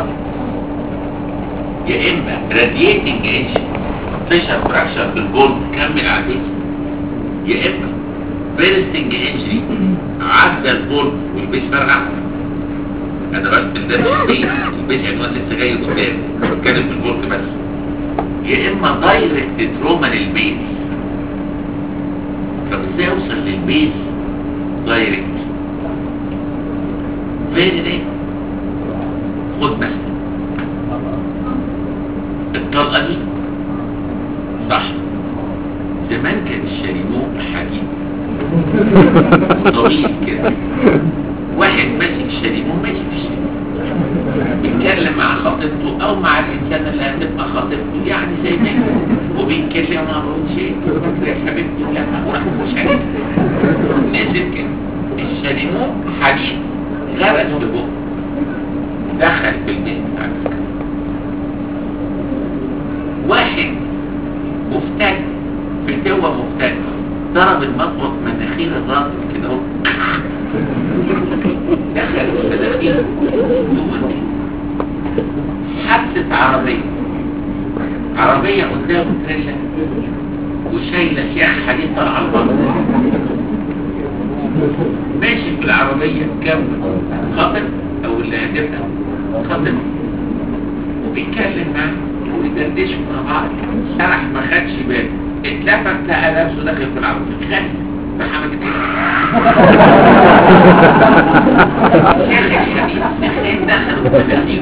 Speaker 1: يا اما راديتنج ايش فيشر فراكشر في الجولد كمل على البيت يا اما بيرستنج انجري عدى الجولد والبيت فرقع انا بس ده مش البيت البيت عنوان لسه جاي قدام بتكلم في الجولد بس يا اما دايركت تروما للبيت طب ازاي اوصل للبيت دايركت فين ده خد مثلا الطلقة دي صح زمان كان الشريمو حديد طويل كده واحد ماسك الشريمو ماشي في الشريمو بيتكلم مع خطيبته او مع الانسان اللي هتبقى خطيبته يعني زي ما وبيتكلم مع شيء يا حبيبتي لا مش عارف نزل كده الشريمو حديد غرس في بقه دخل في البيت بتاع السكن واحد مفتك فتوة مفتك ضرب المطوط مناخير الراجل كده اهو دخل في مناخير حادثة عربية عربية قدامه تريلا وشايلة سياخ حديد طالعة البر ماشي في العربية كم خطر او ال- اللي هتبقى خاطبه وبيتكلم معاه وبيدردشوا مع بعض سرح ما خدش باله اتلفت لقى نفسه داخل في العربية خد فحمد شيخ الشديد الشيخ دخل في الأخير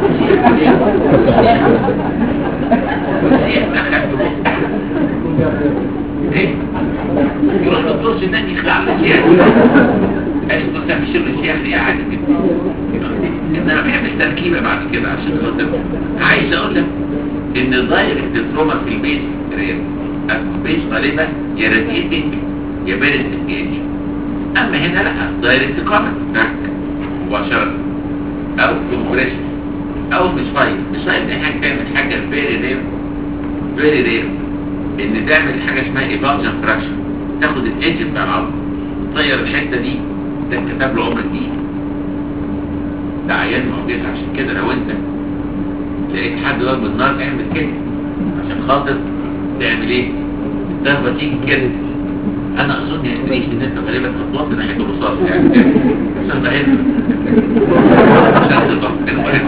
Speaker 1: الشيخ دخل في بقه ايه يروح دكتور سنان يخلع له الشيخ قال كنت مش الشيخ دي عادي جدا انما بيعمل تركيبه بعد كده عشان خاطر عايز اقول لك ان دايركت التروما في البيت رير البيت غالبا يا راديتنج يا بارد انجيج اما هنا لا دايركت كومنت تك مباشره او كومبريشن او مصايب مصايب دي حاجه تعمل حاجه فيري رير فيري رير ان تعمل حاجه اسمها ايفالجن فراكشن تاخد الايدج بتاع العظم تطير الحته دي ده كتاب له عمر دي ده عيان معجز عشان كده لو انت لقيت حد ضرب النار اعمل كده عشان خاطر تعمل ايه الضربه تيجي كده انا اظن يا ادريس ان انت غالبا هتوصل ناحيه الرصاص يعني عشان ده هنا عشان تبقى المهم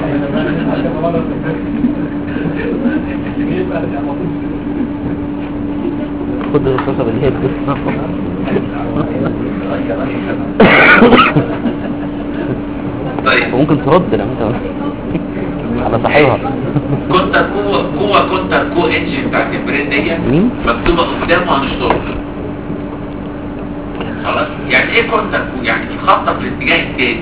Speaker 2: خد الرصاصة بالهيد
Speaker 1: طيب
Speaker 2: وممكن ترد لو انت على صاحبها
Speaker 1: كنت قوة قوة كنت كو انجن بتاعت البرين دي
Speaker 2: مين؟
Speaker 1: مكتوبة قدامه هنشطرها خلاص يعني ايه كنت كو يعني يخطط الاتجاه التاني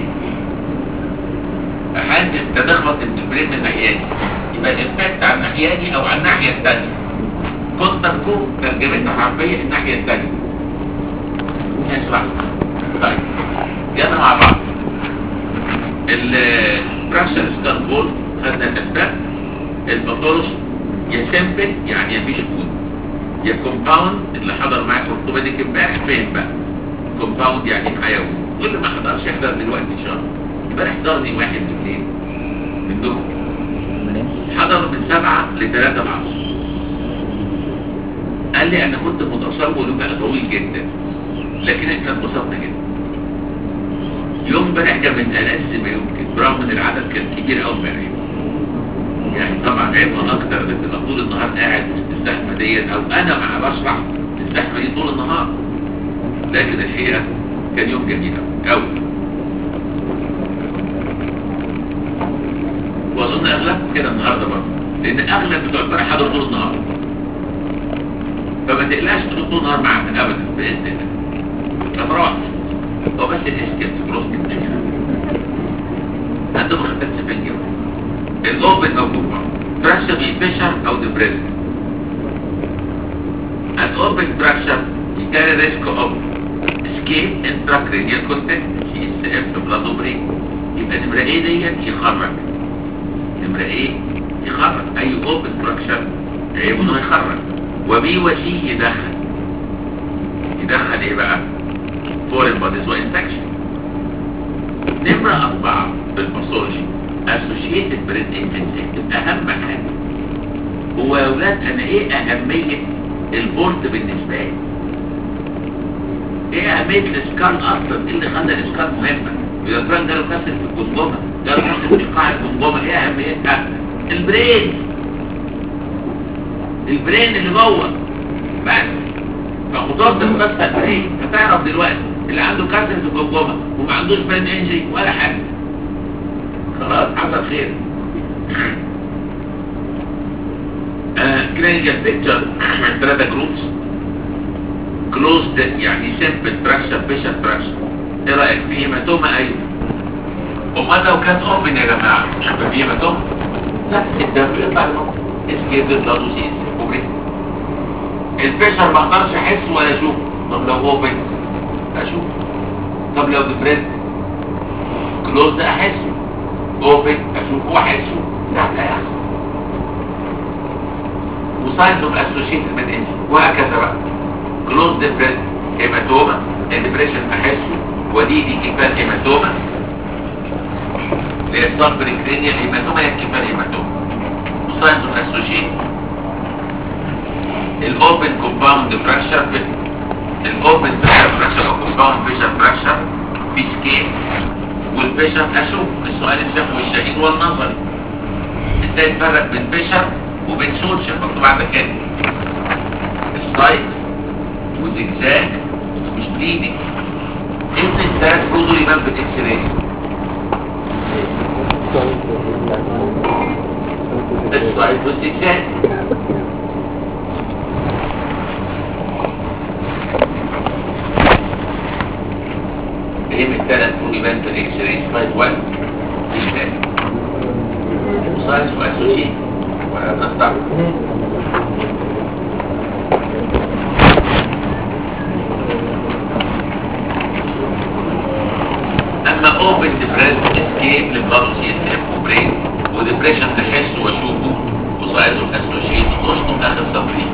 Speaker 1: احيانا انت تخبط ان البرين من ناحيتي يبقى الافكت على الناحية دي او على الناحية التانية كنت كو ترجمتها حرفيا الناحية التانية نشرح طيب يلا مع بعض البراشر سكان بول خدنا الاسباب الباثولوجي يا سيمبل يعني مفيش كود يا كومباوند اللي حضر معاك اورثوبيديك امبارح فين بقى كومباوند يعني حيوي واللي ما حضرش يحضر دلوقتي ان شاء الله يبقى احضرني واحد من اثنين منكم حضر من سبعة لثلاثة العصر قال لي انا كنت متصور انه بقى طويل جدا لكن احنا اتبسطنا جدا يوم امبارح كان من ألذ ما يمكن برغم ان العدد كان كبير قوي امبارح يعني طبعا عيبها اكتر ان تبقى طول النهار قاعد وسط الزحمه ديت او انا مع بشرح الزحمه دي طول النهار لكن الحقيقه كان يوم جميل قوي قوي واظن اغلبكم كده النهارده برضه لان اغلب بتوع امبارح حضروا طول النهار فما تقلقش تقول طول النهار معانا ابدا باذن الله هتروح هو بس الاسكت بروست الدنيا عندهم خطات سفنجة الاوبن موجود فراكشر بيفشر او ديبريس الاوبن فراكشر يكاري ريسك اوف اسكيب انتراكرينيال كونتنت سي اس اف بلازو بريك يبقى نمرة ايه ديت يخرج نمرة ايه يخرج اي اوبن فراكشر عيب انه يخرج وبي وسي يدخل يدخل ايه بقى فورين بوديز وانفكشن نمرة أربعة بالباثولوجي associated برين انفكشن أهم حاجة هو يا ولاد أنا إيه أهمية البورت بالنسبة لي؟ إيه أهمية الإسكان أصلا؟ إيه اللي خلى الإسكان مهمة؟ إذا كان جاله كسر في الجمجمة جاله كسر في قاع الجمجمة إيه أهميتها؟ البرين البرين اللي جوه بس فخطوط القصة البرين هتعرف دلوقتي اللي عنده كسر في الجمجمة وما عندوش برين انجري ولا حاجة خلاص حصل خير كلينيكال بيكتشر ثلاثة جروبس كلوزد يعني سيمبل بريشر بيشر بريشر ايه رأيك في هيماتوما ايوه امال لو كانت اوبن يا جماعة مش هيبقى في هيماتوما لا الدم يطلع لهم اسكيب الضادوسيس وبريد البيشر ما اقدرش احس ولا اشوف طب لو اوبن اشوف طب لو ديبريد كلوزد احسه اوبن اشوفه واحسه لا لا يحصل وساينز اوف اسوشيتد من انجن وهكذا بقى كلوز ديبريد هيماتوما الديبريشن احسه ودي دي كفال هيماتوما اللي هي الصبر كرينيال هيماتوما هي كفال هيماتوما وساينز اوف اسوشيتد الاوبن كومباوند فراكشر الاوبن فراكشر او كومباوند فيشر فراكشر في سكيل والبشر اشوف السؤال الشفوي الشهيد والنظري ازاي تفرق بين بشر وبين سوتشر مكتوب عندك كده السايت وزجزاج مش بليدنج ابن الثلاث برضه يبان في الاكس راي السايت والزجزاج ايه من الثلاث برضه يبان في الاكس راي سايت 1 زجزاج سايت واسوشيت ولا تستعمل اما اوبن ديبريس اسكيب لبلاد سي اس اف وبرين وديبريشن احسه واشوفه وسايز اسوشيت اشطب اخر سطرين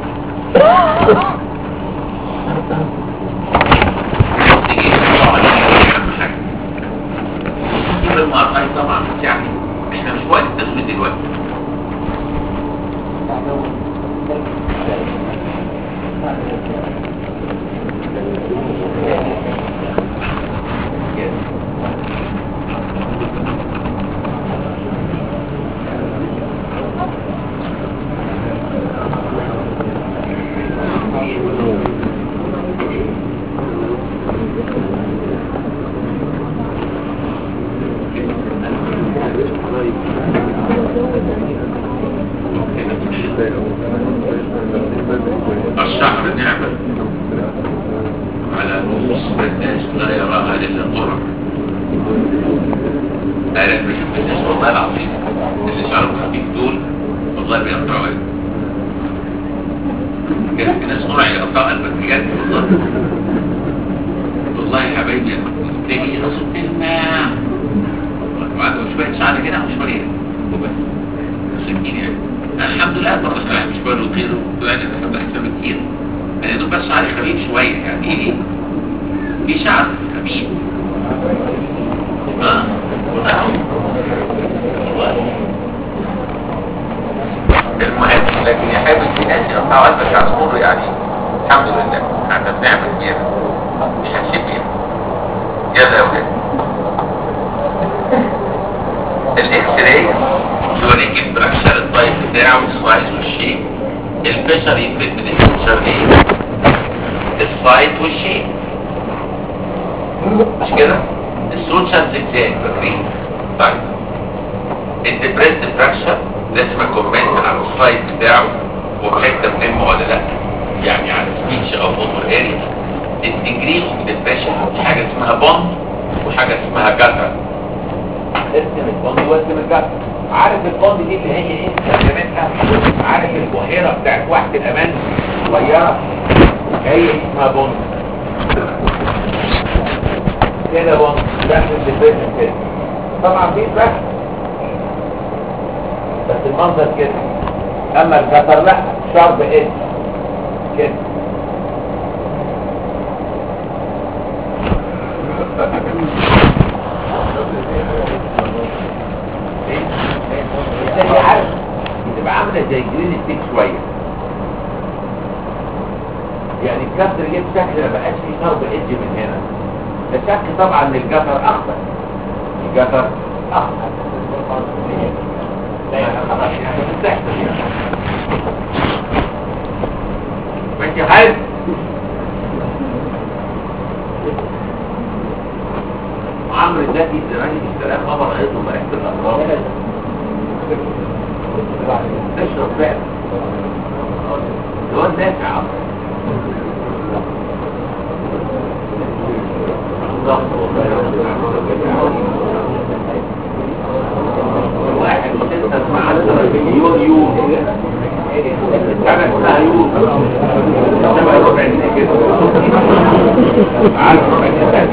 Speaker 1: المقاطعي طبعا يعني احنا مش وقت التسويق دلوقتي الشهر نعمة على رؤوس الناس لا يراها إلا قرب أنا بشوف الناس والله العظيم اللي شعرهم خفيف دول والله بيقطعوا قلبي كان في ناس طلع يقطعوا قلبك بجد والله والله يا حبايبي تيجي راسه كلمة وعنده شوية شعر كده وشوية وبس مسكين يعني أنا الحمد لله برضه انا مش بقول خير يعني انا بحب احسن كتير انا دوب بس شعري خفيف شويه يعني ايه في شعر خفيف اه أهو. المهم لكن يا حابب في ناس يقطعوا قلبك على طول يعني الحمد لله احنا بنعمل كده مش هنشيل بيها يلا يا ولاد الاكس راي يوريك البراكشر الطيب بتاعه السايز والشيب البشر يفرق من السوشر ايه السايت والشيب مش كده السوشر زجزاج فاكرين طيب الديبريس فراكشر لازم اكومنت على السايت بتاعه وبحته مهمه ولا لا يعني على سبيتش او اوتر اريا الديجري اوف ديبريشن في حاجه اسمها بوند وحاجه اسمها جاتر ارسم البوند وارسم الجاتر عارف البوند دي اللي هي ايه استخداماتها عارف البحيره بتاعت واحد الامان صغيره هي اسمها بوند كده بوند ده الديبريشن كده طبعا في بس بس المنظر كده اما الجاتر لا شارب ايه كده زي عارف بتبقى عامله زي جرين ستيك شويه يعني الكسر جه بشكل ما بقاش فيه شرب ايدج من هنا ده شك طبعا ان الجفر اخضر الجفر اخضر لا يعني خلاص يعني بتحصل يعني ماشي حاج عمرو زكي زمان اشترى خبر قالت له ملكة الأمراض اشرب فعلا الواد نافع عمرو واحد وستة مع مليون يورو حاجة اسمها يورو شبه ربع جنيه كده عارف ربع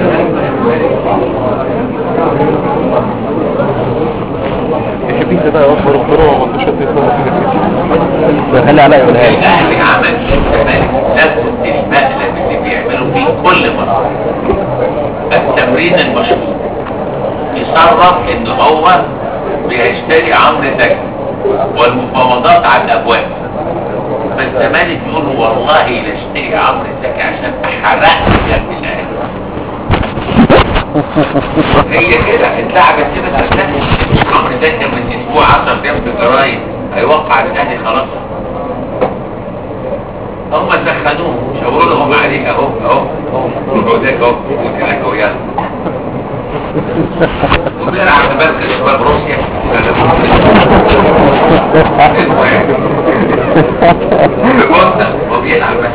Speaker 2: يحب انت بقى يوفر الفروع وما انتش خلي عليا يقولها لي
Speaker 1: الاهلي عمل الزمالك نفس المقلب اللي بيعملوا فيه كل مرة التمرين المشهور يصرف ان هو بيشتري عمرو زكي والمفاوضات على الابواب فالزمالك يقول والله لا اشتري عمرو زكي عشان احرق يا ابن الاهلي هي كده الساعة بتسيب الأسلاك عمر ده كان من أسبوع 10 أيام في الجرايد هيوقع الأهلي خلاص هم سخنوه شاوروا لهم عليه اهو اهو اهو ده اهو وهناك اهو يلا وبيلعب في مركز شباب روسيا ببوسة وبيلعب بس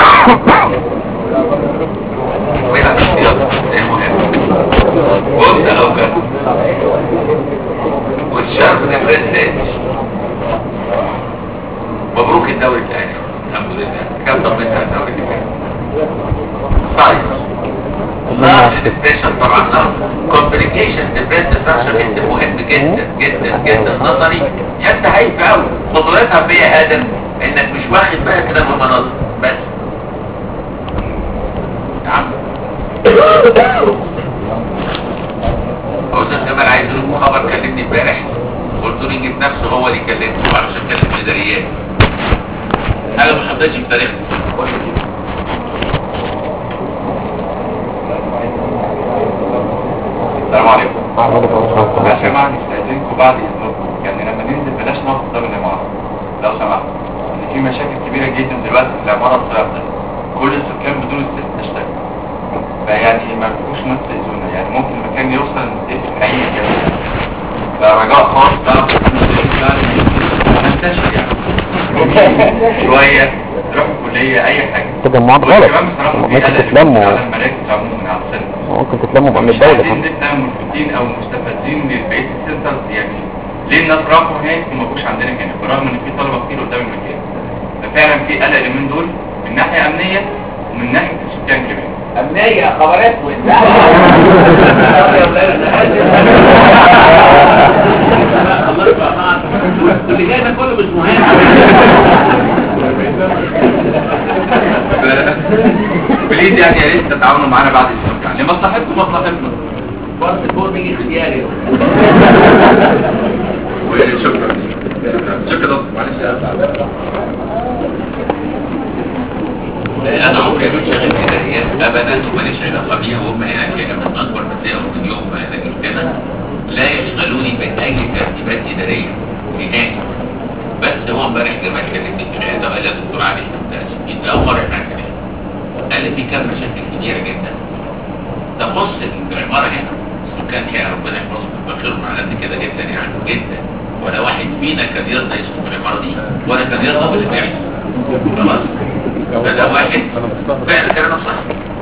Speaker 1: وبيلعب في السياطة المهم بوسة او كده والشرف ده بريد مبروك الدوري الثاني الحمد لله كم ضمنت على الدوري الثاني طيب لا الدبريشن طبعا لا كومبليكيشن ديبريشن ده مهم جدا جدا جدا نظري حتى هيك قوي خطورتها فيها ادم انك مش واخد بالك كده من المناظر بس نعم استاذ جمال عايز يقول لكم خبر كلمني امبارح قلت له يجيب نفسه هو اللي يكلمه علشان كلمه ميداليات حاجه ما حصلتش في تاريخنا
Speaker 4: السلام عليكم يا جماعة نستأذنكم بعد إذنكم يعني لما ننزل بلاش نقف قدام العمارة لو سمحت إن في مشاكل كبيرة جدا دلوقتي في العمارة بتاعتنا كل السكان بدون استثناء تشتكي فيعني ما فيكوش ما تأذونا يعني ممكن المكان يوصل نتقفل حقيقي كده فرجاء خاص بقى ننتشر يعني شوية تروح الكلية أي حاجة
Speaker 2: تجمعات غلط
Speaker 4: كمان بصراحة في
Speaker 2: ممكن
Speaker 4: قلق
Speaker 2: تتلموا
Speaker 4: على المراكز عموما على السنة
Speaker 2: ممكن تتلموا بأمن
Speaker 4: مش
Speaker 2: الدولة
Speaker 4: عايزين
Speaker 2: كمان
Speaker 4: نبقى ملفتين او مستفزين لبقيه السنترز يعني ليه الناس راحوا هناك وما جوش عندنا هنا برغم ان في طلبه كتير قدام المكان ففعلا في قلق اليومين دول من ناحيه امنيه ومن ناحيه السكان كمان
Speaker 3: أمنية خبرات اللي جاي ده كله مش مهم
Speaker 4: بليز يعني يا ريت تتعاونوا معانا بعد الشهر يعني لمصلحتكم ومصلحتنا
Speaker 3: برضه الفور بيجي اختياري
Speaker 4: وشكرا شكرا معلش
Speaker 1: انا عمري ما شغال اداريات ابدا وماليش علاقه بيها وهم هنا كده من اكبر مسائل من يوم ما انا جيت هنا لا يشغلوني باي ترتيبات اداريه نهائي بس هو امبارح جمال كلمني في العياده وقال لي يا دكتور علي انت اول مره معاك كده قال لي في كام مشاكل كبيره جدا تخص العماره هنا السكان هنا ربنا يحفظهم ويبخرهم على قد كده جدا يعني جدا ولا واحد فينا كان يرضى يسكن في العماره دي ولا كان يرضى باللي بيحصل خلاص فده واحد فعلا كلامك صح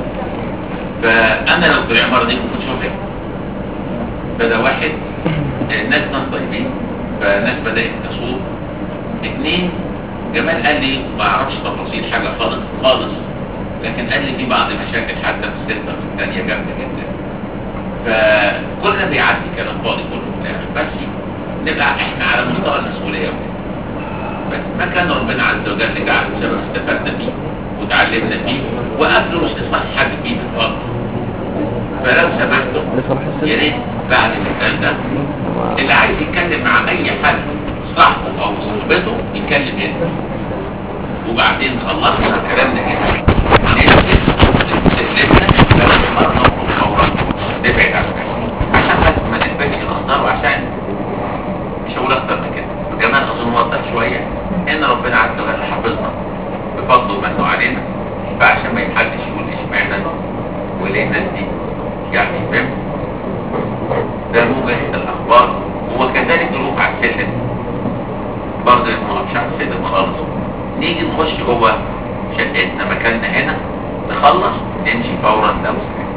Speaker 1: فانا لو في العماره دي كنت شوفها فده واحد الناس ناس طيبين فناس بدات تصوم اثنين جمال قال لي ما اعرفش تفاصيل حاجه خالص خالص لكن قال لي في بعض المشاكل حتى في السلطه الثانيه جامده جدا فكل ده بيعدي كلام فاضي كله في الآخر. بس نبقى احنا على مستوى المسؤوليه وكده بس ما كان ربنا عز وجل جعل سبب استفدنا فيه وتعلمنا فيه وقبله مش لصالح حد فينا خالص فلو سمحتم يا ريت بعد المثال ده اللي عايز يتكلم مع اي حد صاحبه او صاحبته يتكلم هنا وبعدين خلصنا كلامنا هنا ننزل نستهلكنا ثلاث مرات نخرج فورا نبعد عن الناس عشان بس ما نلبسش الانظار وعشان مش هقول اكتر من كده كمان اظن وضح شويه ان ربنا عز وجل حافظنا بفضله ومنه علينا فعشان ما يحدش يقول اشمعنى وليه الناس دي يعني فاهم ده موجة الاخبار وكذلك الوقوع على السلم برضه ما نقفش على السلم خالص نيجي نخش جوه شقتنا مكاننا هنا نخلص نمشي فورا ده مستحيل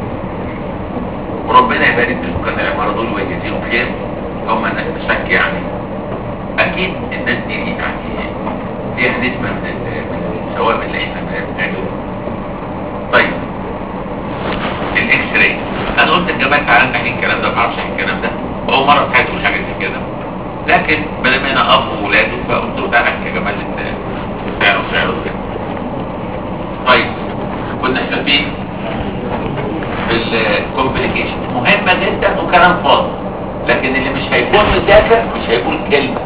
Speaker 1: وربنا يبارك في سكان العمارة دول ويجزيهم خير هم الناس بشك يعني اكيد الناس دي يعني فيها نسبة من ال- من الثواب اللي احنا بنعمله طيب الاكس راي انا قلت لجمال تعالى نحكي الكلام ده ما اعرفش احكي الكلام ده واول مره في حياتي اقول حاجه زي كده لكن بدل ما انا اب وولاده فقلت له تعالى احكي يا جمال انت فعلا فعلا كده طيب كنا احنا فين في الكومبليكيشن مهمه جدا وكلام فاضي لكن اللي مش هيكون مذاكر مش هيقول كلمه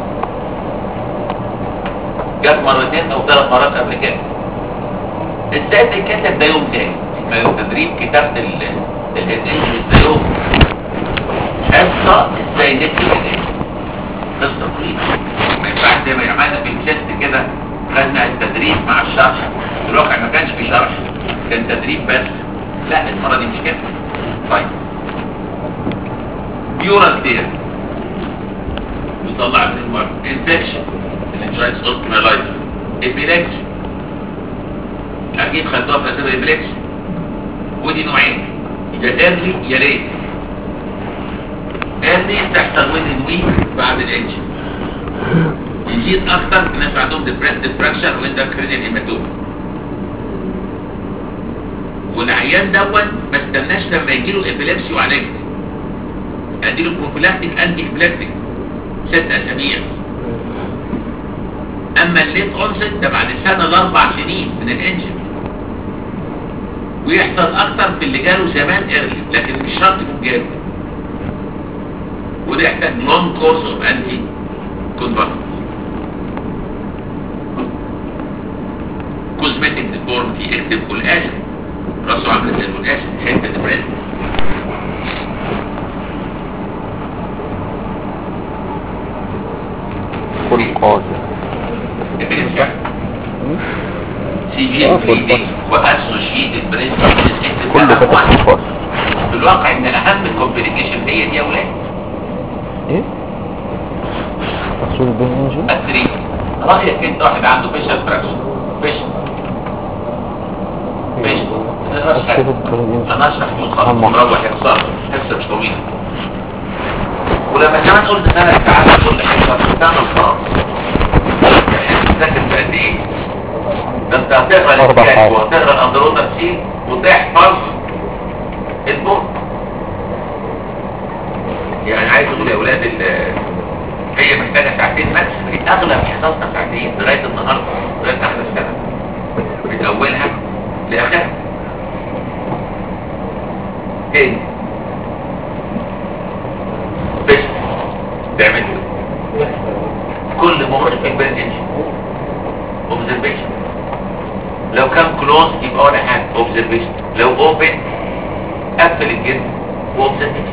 Speaker 1: جت مرتين او ثلاث مرات قبل كده ازاي تتكتب ده يوم تاني اسمه تدريب كتابة ال- الانجن ازايهم حصه ازاي نكتب الانجن قصه طويله ما ينفعش زي ما عملنا في الشيست كده خدنا التدريب مع الشرح في الواقع ما كانش في شرح كان تدريب بس لا المره دي مش كده طيب بيورال تير يطلع من انفكشن الانجايتس اوستمالايتس ابيلكشن اكيد خدوها في اسباب الابيلكشن ودي نوعين يا ايرلي يا ليت ايرلي تحصل ويزن ويك بعد الانجن يزيد اكتر الناس عندهم ديبريسد فراكشر واندكرينال هيماتوما والعيان دون ما استناش لما يجي له ابيليبسي وعالجه اديله بروفيلاكتيك انتي ابيليبتيك ست اسابيع اما الليت اونست ده بعد سنه لاربع سنين من الانجن ويحصل اكتر في اللي جاله زمان ايرلي لكن مش شرط يكون جاله وده يحتاج لونج كورس اوف انتي كونفرت كوزمتيك ديفورمتي اكتب والاسم راسه عامل زي الاسم حته دبريد
Speaker 2: كل قاضي
Speaker 1: سيفير بليدنج واسوشيتد بريست
Speaker 2: كله كده خالص
Speaker 1: في الواقع ان اهم كومبليكيشن هي دي يا ولاد
Speaker 2: ايه مقصود بالانجن
Speaker 1: التري رايك انت واحد عنده فيشل فراكشن فيشل فيشل انا اشرح فيه خالص مروح يخسر حصه مش طويله ولما كمان قلت ثلاث ساعات كل حصه بتعمل خلاص تذاكر بقد ايه ده انت هتقرا
Speaker 2: أربع
Speaker 1: الكتاب
Speaker 2: حاجات.
Speaker 1: وهتقرا الاندرودا سي وتحفظ البوك يعني عايز اقول يا اولاد ال- هي محتاجه ساعتين ماكس اغلب حصصنا ساعتين لغايه النهارده لغايه اخر السنه من اولها لاخرها تاني بس تعمل كل مخرج في البرين انجن اوبزرفيشن لو كان كلوز يبقى ولا حاجه اوبزرفيشن لو اوبن قفل الجسم واوبزرفيشن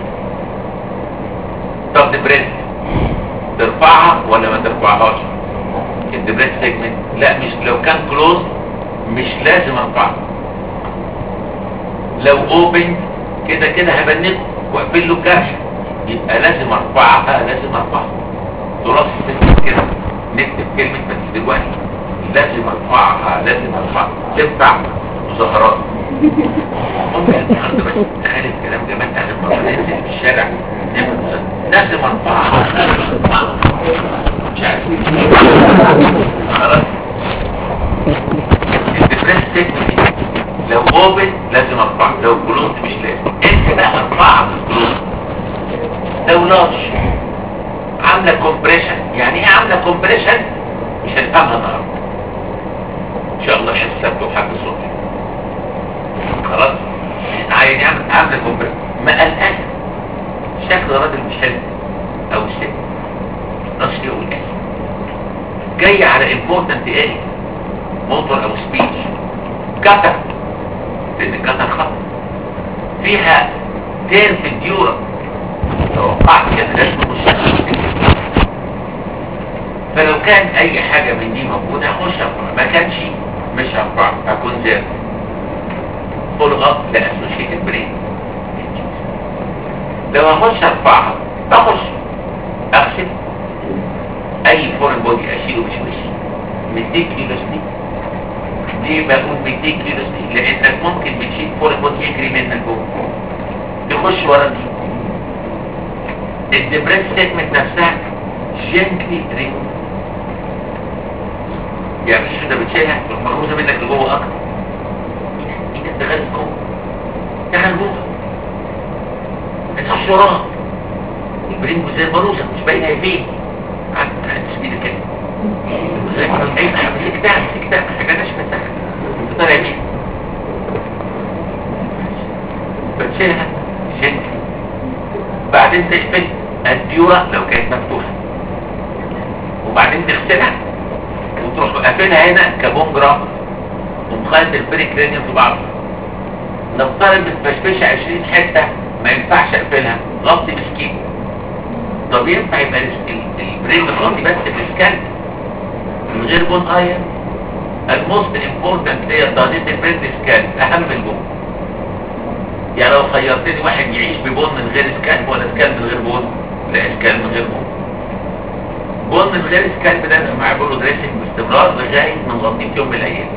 Speaker 1: طب دبريد ترفعها ولا ما ترفعهاش الدبريد سيجمنت لا مش لو كان كلوز مش لازم ارفعها لو اوبن كده كده هبنده واقفل له الجرح يبقى لازم ارفعها لازم ارفعها تراث نكتب كده نكتب كلمة بس دلوقتي لازم ارفعها لازم ارفعها تنفع مظاهرات ممكن النهارده بس تخيل الكلام جمال اهل المرة ننزل في الشارع نعمل مظاهرات. لازم ارفعها لازم ارفعها مش عارف خلاص الدبريس تكنيك لو اوبن لازم ارفعها لو كلوز مش لازم انت بقى ارفعها في الكلوز لو لارج عامله كومبريشن يعني ايه عامله كومبريشن مش هنفهمها النهارده ان شاء الله حس السبت وحد الصبح خلاص عايز يعمل عامله كومبريشن ما قلقان شكل الراجل مش حلو او الست راسي والقلب جاي على امبورتنت ايه موتور او سبيتش كتر لان الكتر خطر فيها تير في الديورة توقعت كده لازم اخش فلو كان اي حاجة من دي موجودة اخش ارفع ما كانش مش هرفع اكون زي فول اب لاسوشيتد برين لو اخش ارفعها بخش اغسل اي فورن بودي اشيله مش وشي 200 كيلو سنين ليه بقول 200 كيلو سنين لانك ممكن بتشيل فورن بودي يجري منك جوه تخش ورا دي الدبريس ستيتمنت نفسها جنتلي رينج يعني مش انت بتشيلها المرموزه منك لجوه اكتر ايدك دخلت جوه دخل جوه ما تخش وراها البرينج زي البروزه مش باينه هي فين قعدت تحس بيدك كده زي ما اي حاجه مسكتها مسكتها ما حاجه ناشفه تحت طالع بيها بتشيلها جنتلي بعدين تقفل الديورة لو كانت مفتوحة وبعدين تغسلها وتروح قافلها هنا كبونجرا ومخلط البريكرينيوم في بعضه نفترض متفشفشه 20 حته ما ينفعش اقفلها غطي بسكين طب ينفع يبقى ال- ال- البرين متغطي بس بالسكان من غير بون اير الموست امبورتنت هي تغطيه البرين سكان اهم من البون يعني لو خيرتني واحد يعيش ببون من غير سكان ولا سكان من غير بون لا سكان من غير بون بون من غير سكان ده لازم اعمل له دريسنج باستمرار لغايه ما نغطيه في يوم من الايام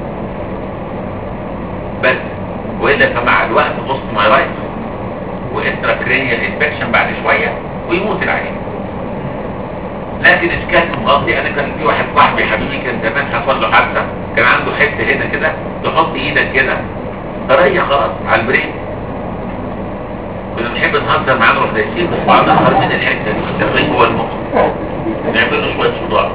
Speaker 1: بس والا فمع الوقت بص مايرايتس وانتراكرينيال انفكشن بعد شويه ويموت العيان لكن اسكان مغطي انا كان في واحد صاحبي حبيبي كان زمان حصل له حادثه كان عنده حته هنا كده تحط ايدك كده طريه خلاص على البريك كنا بنحب نهزر معاه نروح دايسين بس بعض خارجين الحته دي داخلين جوه المخ نعمل له شويه صداع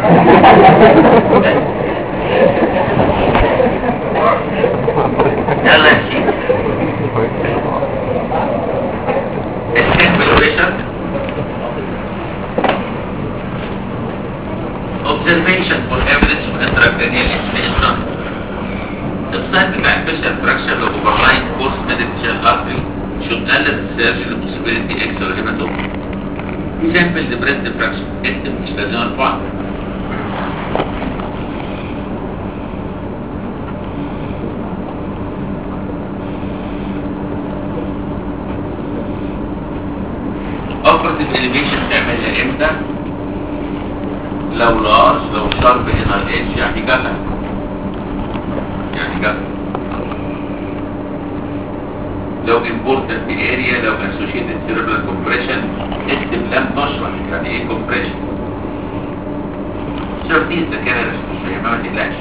Speaker 1: يلا يا شيخ Evaluation. Observation for evidence of intracranial inflation. السايد بتاع الفيشل فراكشر لو اوفرلاين كورس ميديكال ارتري should alert the surgeon the possibility X or hematoma. Sample the breast diffraction. اكتب مش لازم ارفع. operative elevation تعملها امتى لو لارج لو شارب هنا الاتش يعني جدع يعني جدع لو important area لو associated cerebral compression اكتب لم تشرح يعني ايه compression شرط دي الذاكرة مش فاهمها ما تقلقش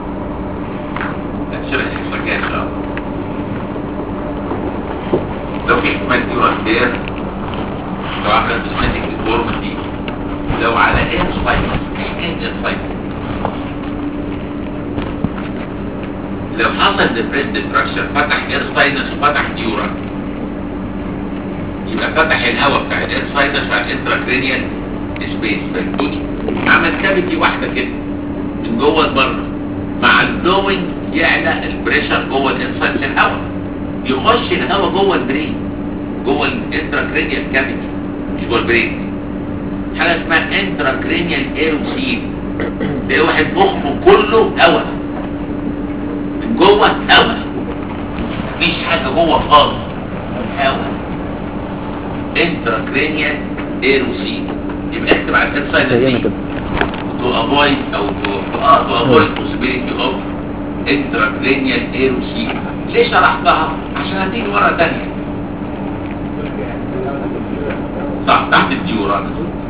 Speaker 1: هتشرح الذاكرة ان شاء الله لو في احتمال ديورال بير لو عملت بسماتيك ديفورمتي لو على اير سايكل ايه اير سايكل لو حصل ديبريس ديفراكشر فتح اير ساينس وفتح ديورا يبقى فتح الهواء بتاع الاير ساينس على الانتراكرينيال سبيس فهمتوني عمل كافيتي واحده كده من جوه لبره مع البلوينج يعلى البريشر جوه الاير ساينس الهواء يخش الهواء جوه البرين جوه الانتراكرينيال كافيتي مش جوه البرين حاجه اسمها انتراكرينيال ايروسيل ده واحد مخه كله هواء من جوه هواء مفيش حاجه جوه خالص هواء انتراكرينيال ايروسيل يبقى اكتب على الويب سايت
Speaker 2: زينا
Speaker 1: دي
Speaker 2: كده
Speaker 1: to avoid او to to- اه to avoid possibility of intracranial aerosol ليه شرحتها؟ عشان هتيجي مرة تانية صح تحت الديوران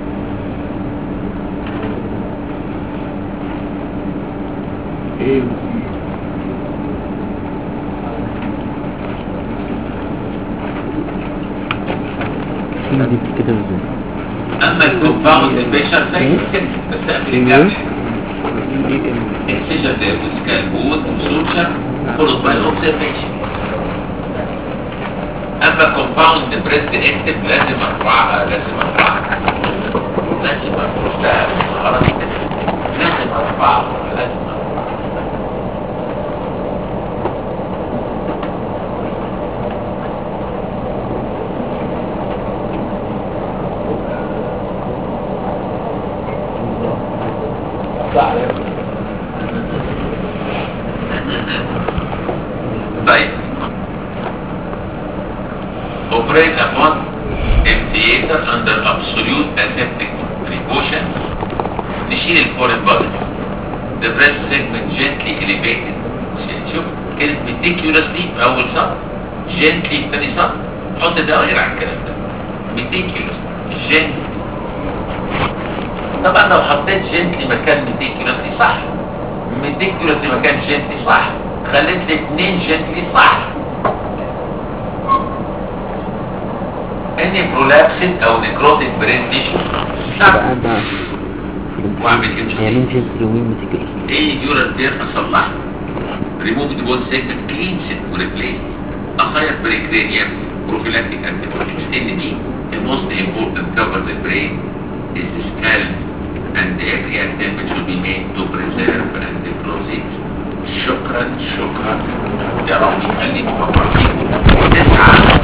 Speaker 2: السينة دي بتتكتب ازاي؟
Speaker 1: اما الكومباوند بريشر زي كده بس قبل الجرح السجن ده والسكالبوت والسوتشر فولد باي اوبزرفيشن اما كومباوند بريست اكتب لازم ارفعها لازم ارفعها لازم ارفعها خلاص كده لازم ارفعها لازم ارفعها طيب operate upon amphitheater under absolute aseptic precaution نشيل الفورين body the breast segment gently elevated شوف كلمة meticulously في أول سطر gently في تاني سطر حط دوائر على الكلام ده meticulous gently طبعا لو حطيت gently مكان meticulously صح meticulously مكان gently صح خليت الاثنين gently صح اني برولابسد او نكروتيك برين تيشو صح
Speaker 2: بقى انا
Speaker 1: واعمل
Speaker 2: هي
Speaker 1: كده
Speaker 2: مين جنس ومين متكلس
Speaker 1: ايه ديورال بير اصلحه ريموف ذا بول سيجمنت كلين سيت وريبليس اخير بريكرينيوم بروفيلاكتيك انتيبيوتكس ان دي الموست امبورتنت كفر ذا برين is the scalp and every attempt should be made to preserve and close it شكرا شكرا يا رب يخليك فكر فيك تسعة